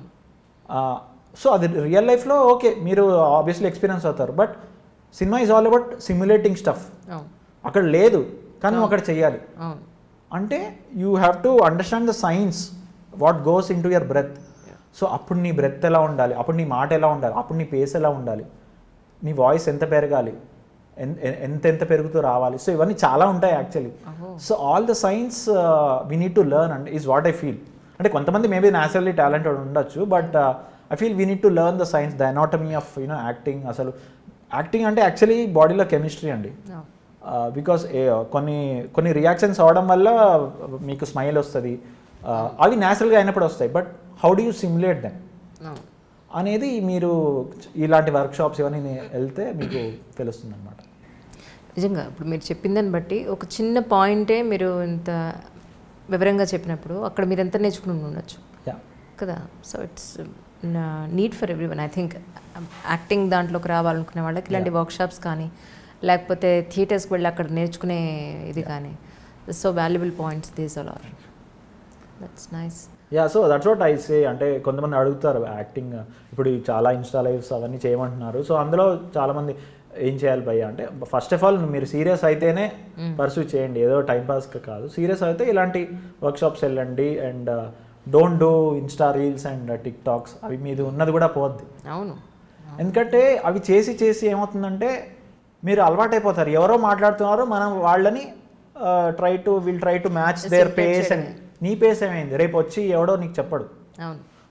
సో అది రియల్ లైఫ్లో ఓకే మీరు ఆబ్వియస్లీ ఎక్స్పీరియన్స్ అవుతారు but cinema is all about simulating stuff అవును అక్కడ లేదు కానీ నువ్వు అక్కడ చెయ్యాలి అవును అంటే you have to understand the science what goes in to your breath so అప్పుడు నీ బ్రెత్ ఎలా ఉండాలి అప్పుడు నీ మాట ఎలా ఉండాలి అప్పుడు నీ పేస్ ఎలా ఉండాలి నీ వాయిస్ ఎంత పెరగాలి ఎన్- ఎ- ఎంత ఎంత పెరుగుతూ రావాలి సో ఇవన్నీ చాలా ఉంటాయి actually so all the science we need to learn and is what I feel అంటే కొంతమంది మేబీ న్యాచురల్లీ టాలెంటెడ్ ఉండొచ్చు but I feel we need to learn the science the anatomy of you know acting అసలు acting అంటే actually బాడీలో chemistry అండి అవును because కొన్ని కొన్ని రియాక్షన్స్ అవడం వల్ల మీకు స్మైల్ వస్తుంది అవి న్యాచురల్గా అయినప్పుడు వస్తాయి but how do you simulate them అవును అనేది మీరు ఇలాంటి వర్క్షాప్స్ ఇవన్నీ వెళ్తే మీకు తెలుస్తుంది అనమాట నిజంగా ఇప్పుడు మీరు చెప్పిన దాన్ని బట్టి ఒక చిన్న పాయింటే మీరు ఇంత వివరంగా చెప్పినప్పుడు అక్కడ మీరు ఎంత నేర్చుకుని ఉండొచ్చు యా కదా so it's need for every one I think acting దాంట్లోకి రావాలనుకునే వాళ్ళకి ఇలాంటి వర్క్షాప్స్ కానీ లేకపోతే థియేటర్స్కి వెళ్ళి అక్కడ నేర్చుకునే ఇది కానీ so valuable points these all are that's nice yeah so that's what I say అంటే కొంతమంది అడుగుతారు యాక్టింగ్ ఇప్పుడు ఈ చాలా ఇన్స్టా లైవ్స్ అవన్నీ చేయమంటున్నారు సో అందులో చాలామంది ఏం చేయాలి భయ్య అంటే ఫస్ట్ ఆఫ్ ఆల్ మీరు సీరియస్ అయితేనే పర్సూ చేయండి ఏదో టైం పాస్కి కాదు సీరియస్ అయితే ఇలాంటి వర్క్షాప్స్ వెళ్ళండి and don't do Insta reels and TikToks అవి మీది ఉన్నది కూడా పోద్ది అవును ఎందుకంటే అవి చేసి చేసి ఏమవుతుందంటే మీరు అలవాటైపోతారు ఎవరో మాట్లాడుతున్నారు మనం వాళ్ళని try to will try to match their pace and నీ పేస్ ఏమైంది రేపు వచ్చి ఎవడో నీకు చెప్పడు అవును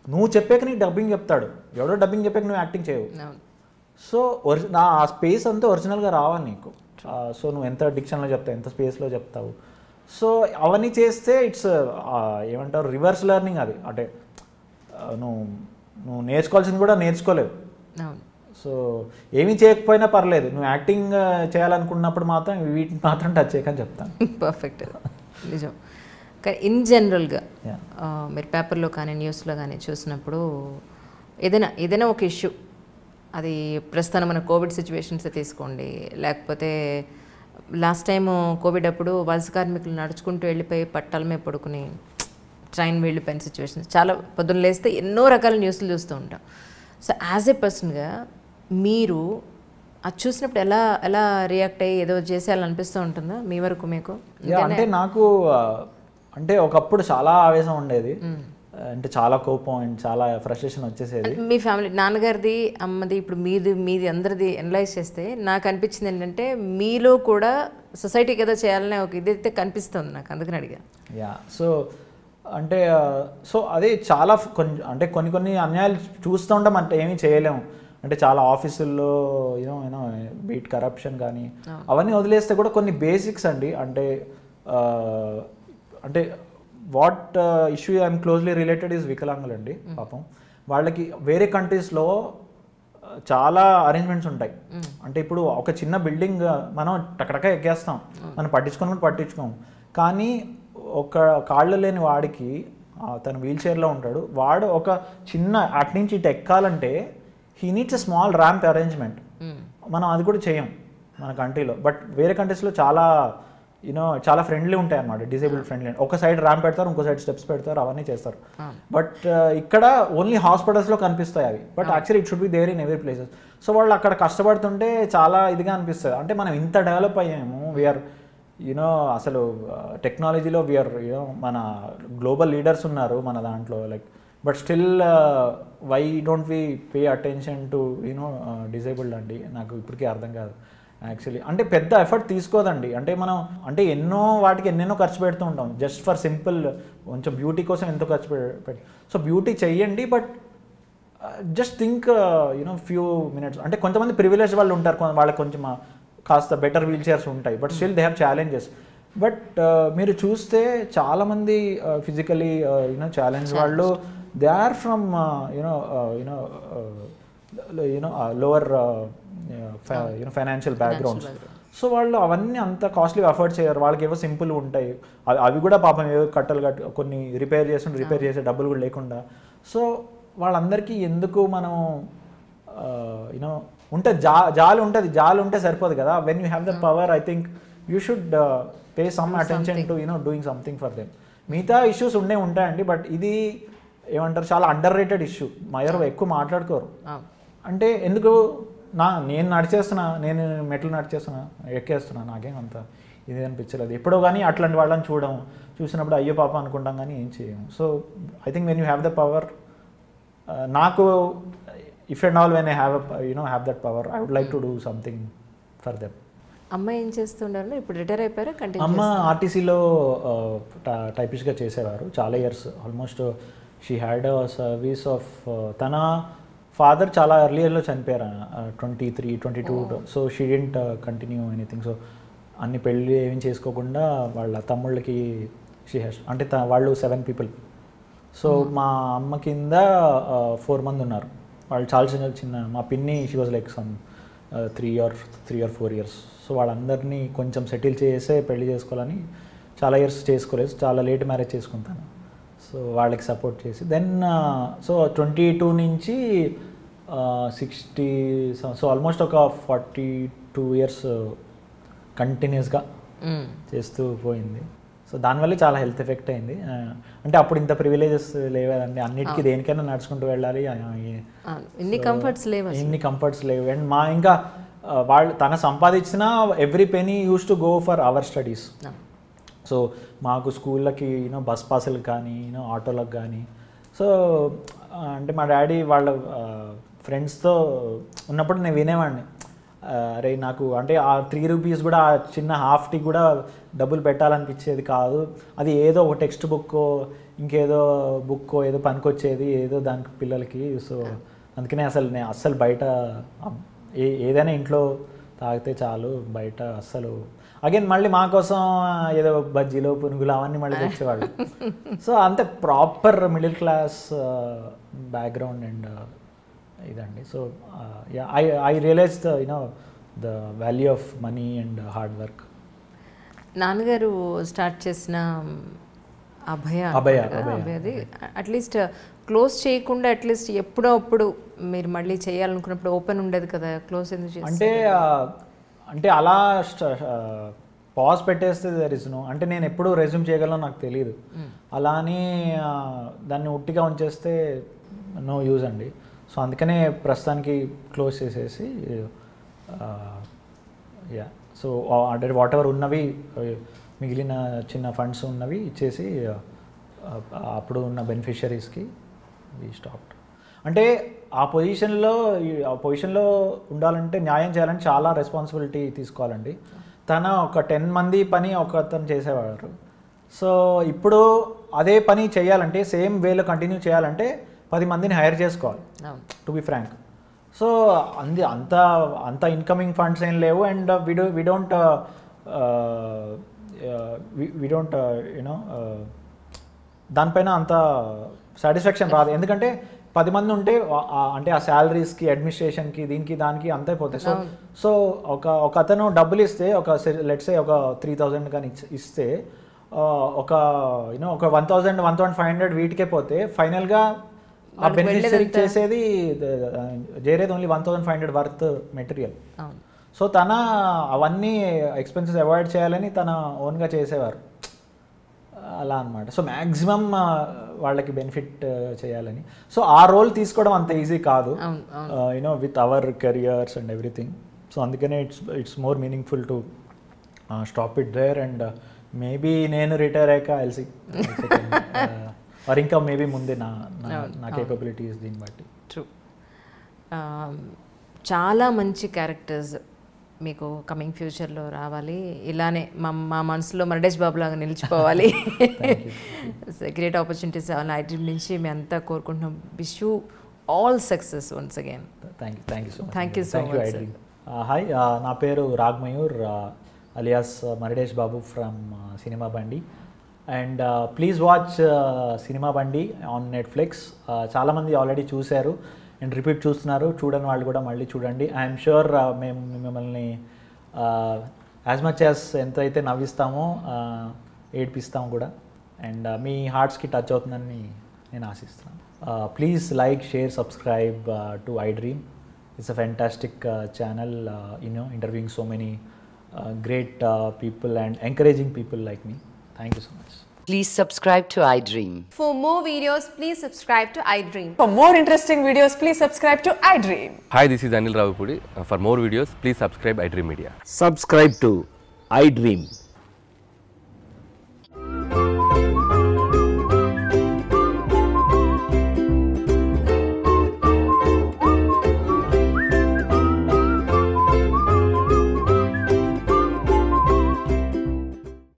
నువ్వు చెప్పాక నీకు డబ్బింగ్ చెప్తాడు ఎవడో డబ్బింగ్ చెప్పాక నువ్వు యాక్టింగ్ చేయవు అవును సో ఒరి నా ఆ స్పేస్ అంతా ఒరిజినల్గా రావాలి నీకు సో నువ్వు ఎంత డిక్షన్లో చెప్తావు ఎంత స్పేస్లో చెప్తావు సో అవన్నీ చేస్తే ఇట్స్ ఏమంటారు రివర్స్ లెర్నింగ్ అది అంటే ఆ, నువ్వు నువ్వు నేర్చుకోవాల్సింది కూడా నేర్చుకోలేవు అవును సో ఏమీ చేయకపోయినా పర్లేదు నువ్వు యాక్టింగ్ చేయాలనుకున్నప్పుడు మాత్రం వీటిని మాత్రం టచ్ చేయకని చెప్తాను పర్ఫెక్ట్ నిజం కానీ ఇన్ జనరల్గా Yeah. మీరు పేపర్లో కానీ న్యూస్లో కానీ చూసినప్పుడు ఏదైనా ఏదైనా ఒక ఇష్యూ అది ప్రస్తుతం మన కోవిడ్ సిచ్యువేషన్స్ తీసుకోండి లేకపోతే లాస్ట్ టైం కోవిడ్ అప్పుడు వలస కార్మికులు నడుచుకుంటూ వెళ్ళిపోయి పట్టాల మీద పడుకుని ట్రైన్ వెళ్ళిపోయిన సిచ్యువేషన్స్ చాలా పొద్దున్న లేస్తే ఎన్నో రకాల న్యూస్లు చూస్తూ ఉంటాం సో యాజ్ ఏ పర్సన్గా మీరు అది చూసినప్పుడు ఎలా ఎలా రియాక్ట్ అయ్యి ఏదో చేసేయాలనిపిస్తూ ఉంటుందా మీ వరకు మీకు యా, అంటే నాకు ఆ, అంటే ఒకప్పుడు చాలా ఆవేశం ఉండేది అంటే చాలా కోపం అండ్ చాలా ఫ్రస్ట్రేషన్ వచ్చేసేది మీ ఫ్యామిలీ నాన్నగారిది అమ్మది ఇప్పుడు మీది మీది అందరిది ఎనలైజ్ చేస్తే నాకు అనిపించింది ఏంటంటే మీలో కూడా సొసైటీకి ఏదో చేయాలనే ఒక ఇదైతే కనిపిస్తుంది నాకు అందుకని అడిగా యా సో అంటే ఆ, సో అదే చాలా కొన్ని అంటే కొన్ని కొన్ని అన్యాయాలు చూస్తూ ఉంటాం అంటే ఏమీ చేయలేము అంటే చాలా ఆఫీసుల్లో యూనో యూనో బీట్ కరప్షన్ కానీ అవన్నీ వదిలేస్తే కూడా కొన్ని బేసిక్స్ అండి అంటే ఆ, అంటే what issue I'm closely related is వికలాంగులు అండి పాపం వాళ్ళకి వేరే కంట్రీస్లో చాలా అరేంజ్మెంట్స్ ఉంటాయి అంటే ఇప్పుడు ఒక చిన్న బిల్డింగ్ మనం టకటక ఎక్కేస్తాం మనం పట్టించుకొని పట్టించుకోం కానీ ఒక కాళ్ళు లేని వాడికి ఆ, తను వీల్ చైర్లో ఉంటాడు వాడు ఒక చిన్న అటు నుంచి ఇటు ఎక్కాలంటే he needs a small ramp arrangement మనం అది కూడా చేయం మన కంట్రీలో బట్ వేరే కంట్రీస్లో చాలా యూనో చాలా ఫ్రెండ్లీ ఉంటాయి అన్నమాట డిసేబుల్డ్ ఫ్రెండ్లీ ఒక సైడ్ ర్యాంప్ పెడతారు ఇంకో సైడ్ స్టెప్స్ పెడతారు అవన్నీ చేస్తారు బట్ ఇక్కడ ఓన్లీ హాస్పిటల్స్లో కనిపిస్తాయి అవి but actually it should be there in every places so వాళ్ళు అక్కడ కష్టపడుతుంటే చాలా ఇదిగా అనిపిస్తుంది అంటే మనం ఇంత డెవలప్ అయ్యాము వీఆర్ యూనో అసలు టెక్నాలజీలో వీఆర్ యూనో మన గ్లోబల్ లీడర్స్ ఉన్నారు మన దాంట్లో like but still why don't we pay attention to you know disabled అండి నాకు ఇప్పటికీ అర్థం కాదు యాక్చువల్లీ అంటే పెద్ద ఎఫర్ట్ తీసుకోదండి అంటే మనం అంటే ఎన్నో వాటికి ఎన్నెన్నో ఖర్చు పెడుతూ ఉంటాం జస్ట్ ఫర్ సింపుల్ కొంచెం బ్యూటీ కోసం ఎంతో ఖర్చు పెట్టి సో బ్యూటీ చెయ్యండి but just think you know few minutes అంటే కొంతమంది ప్రివిలేజ్ వాళ్ళు ఉంటారు కొంత- వాళ్ళకి కొంచెం uh, కాస్త బెటర్ వీల్ చైర్స్ ఉంటాయి but still they have challenges but మీరు చూస్తే చాలామంది ఫిజికలీ యూనో ఛాలెంజ్ వాళ్ళు they are from you know you know you know lower you know financial backgrounds so వాళ్ళు అవన్నీ అంత కాస్ట్లీ అఫోర్డ్ చేయరు వాళ్ళకి ఏవో సింపుల్ ఉంటాయి అవి అవి కూడా పాపం ఏవో కట్టలు కట్టు కొన్ని రిపేర్ చేసి రిపేర్ చేసే డబ్బులు కూడా లేకుండా సో వాళ్ళందరికీ ఎందుకు మనం యూనో ఉంటే జా జాలి ఉంటుంది జాలి ఉంటే సరిపోదు కదా when you have the power I think you should pay some attention to you know doing something for them మిగతా ఇష్యూస్ ఉండే ఉంటాయండి బట్ ఇది ఏమంటారు చాలా అండర్ రేటెడ్ ఇష్యూ మా ఎవరు ఎక్కువ మాట్లాడుకోరు అవును అంటే ఎందుకు నా నేను నడిచేస్తున్నా నేను మెట్లు నడిచేస్తున్నా ఎక్కేస్తున్నా నాకేం అంత ఇది అనిపించలేదు ఎప్పుడో కానీ అట్లాంటి వాళ్ళని చూడడం చూసినప్పుడు అయ్యో పాప అనుకుంటాం కానీ ఏం చేయము so I think when you have the power నాకు if and all when I have you know have that power I would like to do something for them అమ్మ ఏం చేస్తుండారు ఇప్పుడు రిటైర్ అయిపోయారా కంటిన్యూ అమ్మ ఆర్టీసీలో టైపిస్ట్గా చేసేవారు చాలా years almost she had service of తన ఫాదర్ చాలా ఎర్లియర్లో చనిపోయారు twenty three twenty two so she didn't continue anything so అన్ని పెళ్ళి ఏం చేసుకోకుండా వాళ్ళ తమ్ముళ్ళకి షీ హ్యాస్ అంటే త- వాళ్ళు సెవెన్ పీపుల్ సో మా అమ్మ కింద ఫోర్ మంది ఉన్నారు వాళ్ళు చాలా చిన్న చిన్న మా పిన్ని she was like some three or three or four years so వాళ్ళందరినీ కొంచెం సెటిల్ చేసే పెళ్లి చేసుకోవాలని చాలా ఇయర్స్ చేసుకోలేదు చాలా లేట్ మ్యారేజ్ చేసుకుంటాను సో వాళ్ళకి సపోర్ట్ చేసి దెన్ సో ట్వంటీ టూ నుంచి సిక్స్టీ సో ఆల్మోస్ట్ ఒక ఫార్టీ టూ ఇయర్స్ కంటిన్యూస్గా చేస్తూ పోయింది సో దానివల్ల చాలా హెల్త్ ఎఫెక్ట్ అయింది ఆ, అంటే అప్పుడు ఇంత ప్రివిలేజెస్ లేవదండి అన్నిటికీ దేనికైనా నడుచుకుంటూ వెళ్ళాలి ఆ, ఈ- ఇన్ని కంఫర్ట్స్ లేవు అసలు. ఇన్ని కంఫర్ట్స్ లేవు అండ్ మా ఇంకా ఆ, వాళ్ళు తన సంపాదించిన every penny used to go for our studies ఆ. సో మాకు స్కూళ్ళకి యూనో బస్ పాసులకు కానీ యూనో ఆటోలకు కానీ సో ఆ, అంటే మా డాడీ వాళ్ళ ఫ్రెండ్స్తో ఉన్నప్పుడు నేను వినేవాడిని ఆ, అరే నాకు అంటే ఆ త్రీ రూపీస్ కూడా ఆ చిన్న హాఫ్ టీ కూడా డబ్బులు పెట్టాలనిపించేది కాదు అది ఏదో ఒక టెక్స్ట్ బుక్ ఇంకేదో బుక్ ఏదో పనికొచ్చేది ఏదో దానికి పిల్లలకి సో అందుకనే అసలు నేను అస్సలు బయట అమ్, ఏ ఏదైనా ఇంట్లో తాగితే చాలు బయట అస్సలు అగైన్ మళ్ళీ మా కోసం ఏదో బజ్జీలు పునుగులు అవన్నీ మళ్ళీ తెచ్చేవాళ్ళు సో అంతే proper middle class background and ఇదండి so I I realize the you know the value of money and hard work నాన్నగారు స్టార్ట్ చేసిన అభయ అభయ, అంటారు కదా, అభయ, అభయది అట్లీస్ట్ క్లోజ్ చేయకుండా అట్లీస్ట్ ఎప్పుడో అప్పుడు మీరు మళ్ళీ చేయాలనుకున్నప్పుడు ఓపెన్ ఉండేది కదా క్లోజ్ ఎందుకు చేస్తారు? అంటే ఆ, అంటే అలా పాజ్ పెట్టేస్తే దర్ ఇస్ నో అంటే నేను ఎప్పుడు రెజ్యూమ్ చేయగలను నాకు తెలియదు అలా అని ఆ, దాన్ని ఉట్టిగా ఉంచేస్తే నో యూజ్ అండి సో అందుకనే ప్రస్తుతానికి క్లోజ్ చేసేసి యా సో అంటే వాట్ ఎవర్ ఉన్నవి ఆ, మిగిలిన చిన్న ఫండ్స్ ఉన్నవి ఇచ్చేసి ఆ, ఆ, అప్పుడు ఉన్న బెనిఫిషరీస్కి వి స్టాప్ అంటే ఆ పొజిషన్లో ఈ- ఆ పొజిషన్లో ఉండాలంటే న్యాయం చేయాలంటే చాలా రెస్పాన్సిబిలిటీ తీసుకోవాలండి తన ఒక టెన్ మంది పని ఒక అతను చేసేవారు సో ఇప్పుడు అదే పని చేయాలంటే సేమ్ వేలో కంటిన్యూ చేయాలంటే పది మందిని హైర్ చేసుకోవాలి అవును. టు బి ఫ్రాంక్ సో అంది అంత అంత ఇన్కమింగ్ ఫండ్స్ ఏం లేవు and we do we don't we don't you know దానిపైన అంత సాటిస్ఫాక్షన్ రాదు ఎందుకంటే పది మంది ఉంటే ఆ- ఆ- అంటే ఆ శాలరీస్కి అడ్మినిస్ట్రేషన్కి దీనికి దానికి అంతే పోతాయి సో సో ఒక ఒక అతను డబ్బులు ఇస్తే ఒక లెట్సే ఒక త్రీ థౌజండ్ కానీ ఇచ్- ఇస్తే ఆ, ఒక యూనో ఒక one thousand one thousand five hundred వీటికే పోతే ఫైనల్గా ఆ వాళ్ళకి బెనిఫిషరీకి వెళ్ళేదంతా- చేసేది చేరేది only one thousand five hundred worth material అవును సో తన అవన్నీ ఎక్స్పెన్సెస్ అవాయిడ్ చేయాలని తన ఓన్గా చేసేవారు అలా అనమాట సో మ్యాక్సిమం వాళ్ళకి బెనిఫిట్ చేయాలని సో ఆ రోల్ తీసుకోవడం అంత ఈజీ కాదు అవును, you know with our careers and everything so అందుకనే it's it's more meaningful to stop it there and maybe నేను రిటైర్ అయ్యాక ఎల్సి మరి ఇంకా మేబీ ముందే నా నా- నా కేపబిలిటీస్ దీన్ని బట్టి ట్రూ చాలా మంచి క్యారెక్టర్స్ మీకు కమింగ్ ఫ్యూచర్లో రావాలి ఇలానే మా మా మనసులో మరడేష్ బాబు లాగా నిలిచిపోవాలి గ్రేట్ ఆపర్చునిటీస్ రావాలి ఐ డ్రీమ్ నుంచి మేము అంతా కోరుకుంటున్నాం wish you all success once again thank you thank you so much Thank you so much, sir. Hi నా పేరు Ragmayur alias Maridesh Babu from Cinema Bandi and please watch Cinema Bandi on Netflix చాలామంది ఆల్రెడీ చూశారు అండ్ రిపీట్ చూస్తున్నారు చూడని వాళ్ళు కూడా మళ్ళీ చూడండి ఐఎమ్ షూర్ మేము మిమ్మల్ని యాజ్ మచ్ యాజ్ ఎంత అయితే నవ్విస్తామో uh, ఏడిపిస్తాం కూడా అండ్ మీ హార్ట్స్కి టచ్ అవుతుందని నేను ఆశిస్తున్నాను please like share subscribe to I dream it's a fantastic channel you know interviewing so many great people and encouraging people like me thank you so much Please subscribe to iDream. For more videos, please subscribe to iDream. For more interesting videos, please subscribe to iDream. Hi, this is Anil Ravipudi. Uh, For more videos, please subscribe iDream Media. subscribe to iDream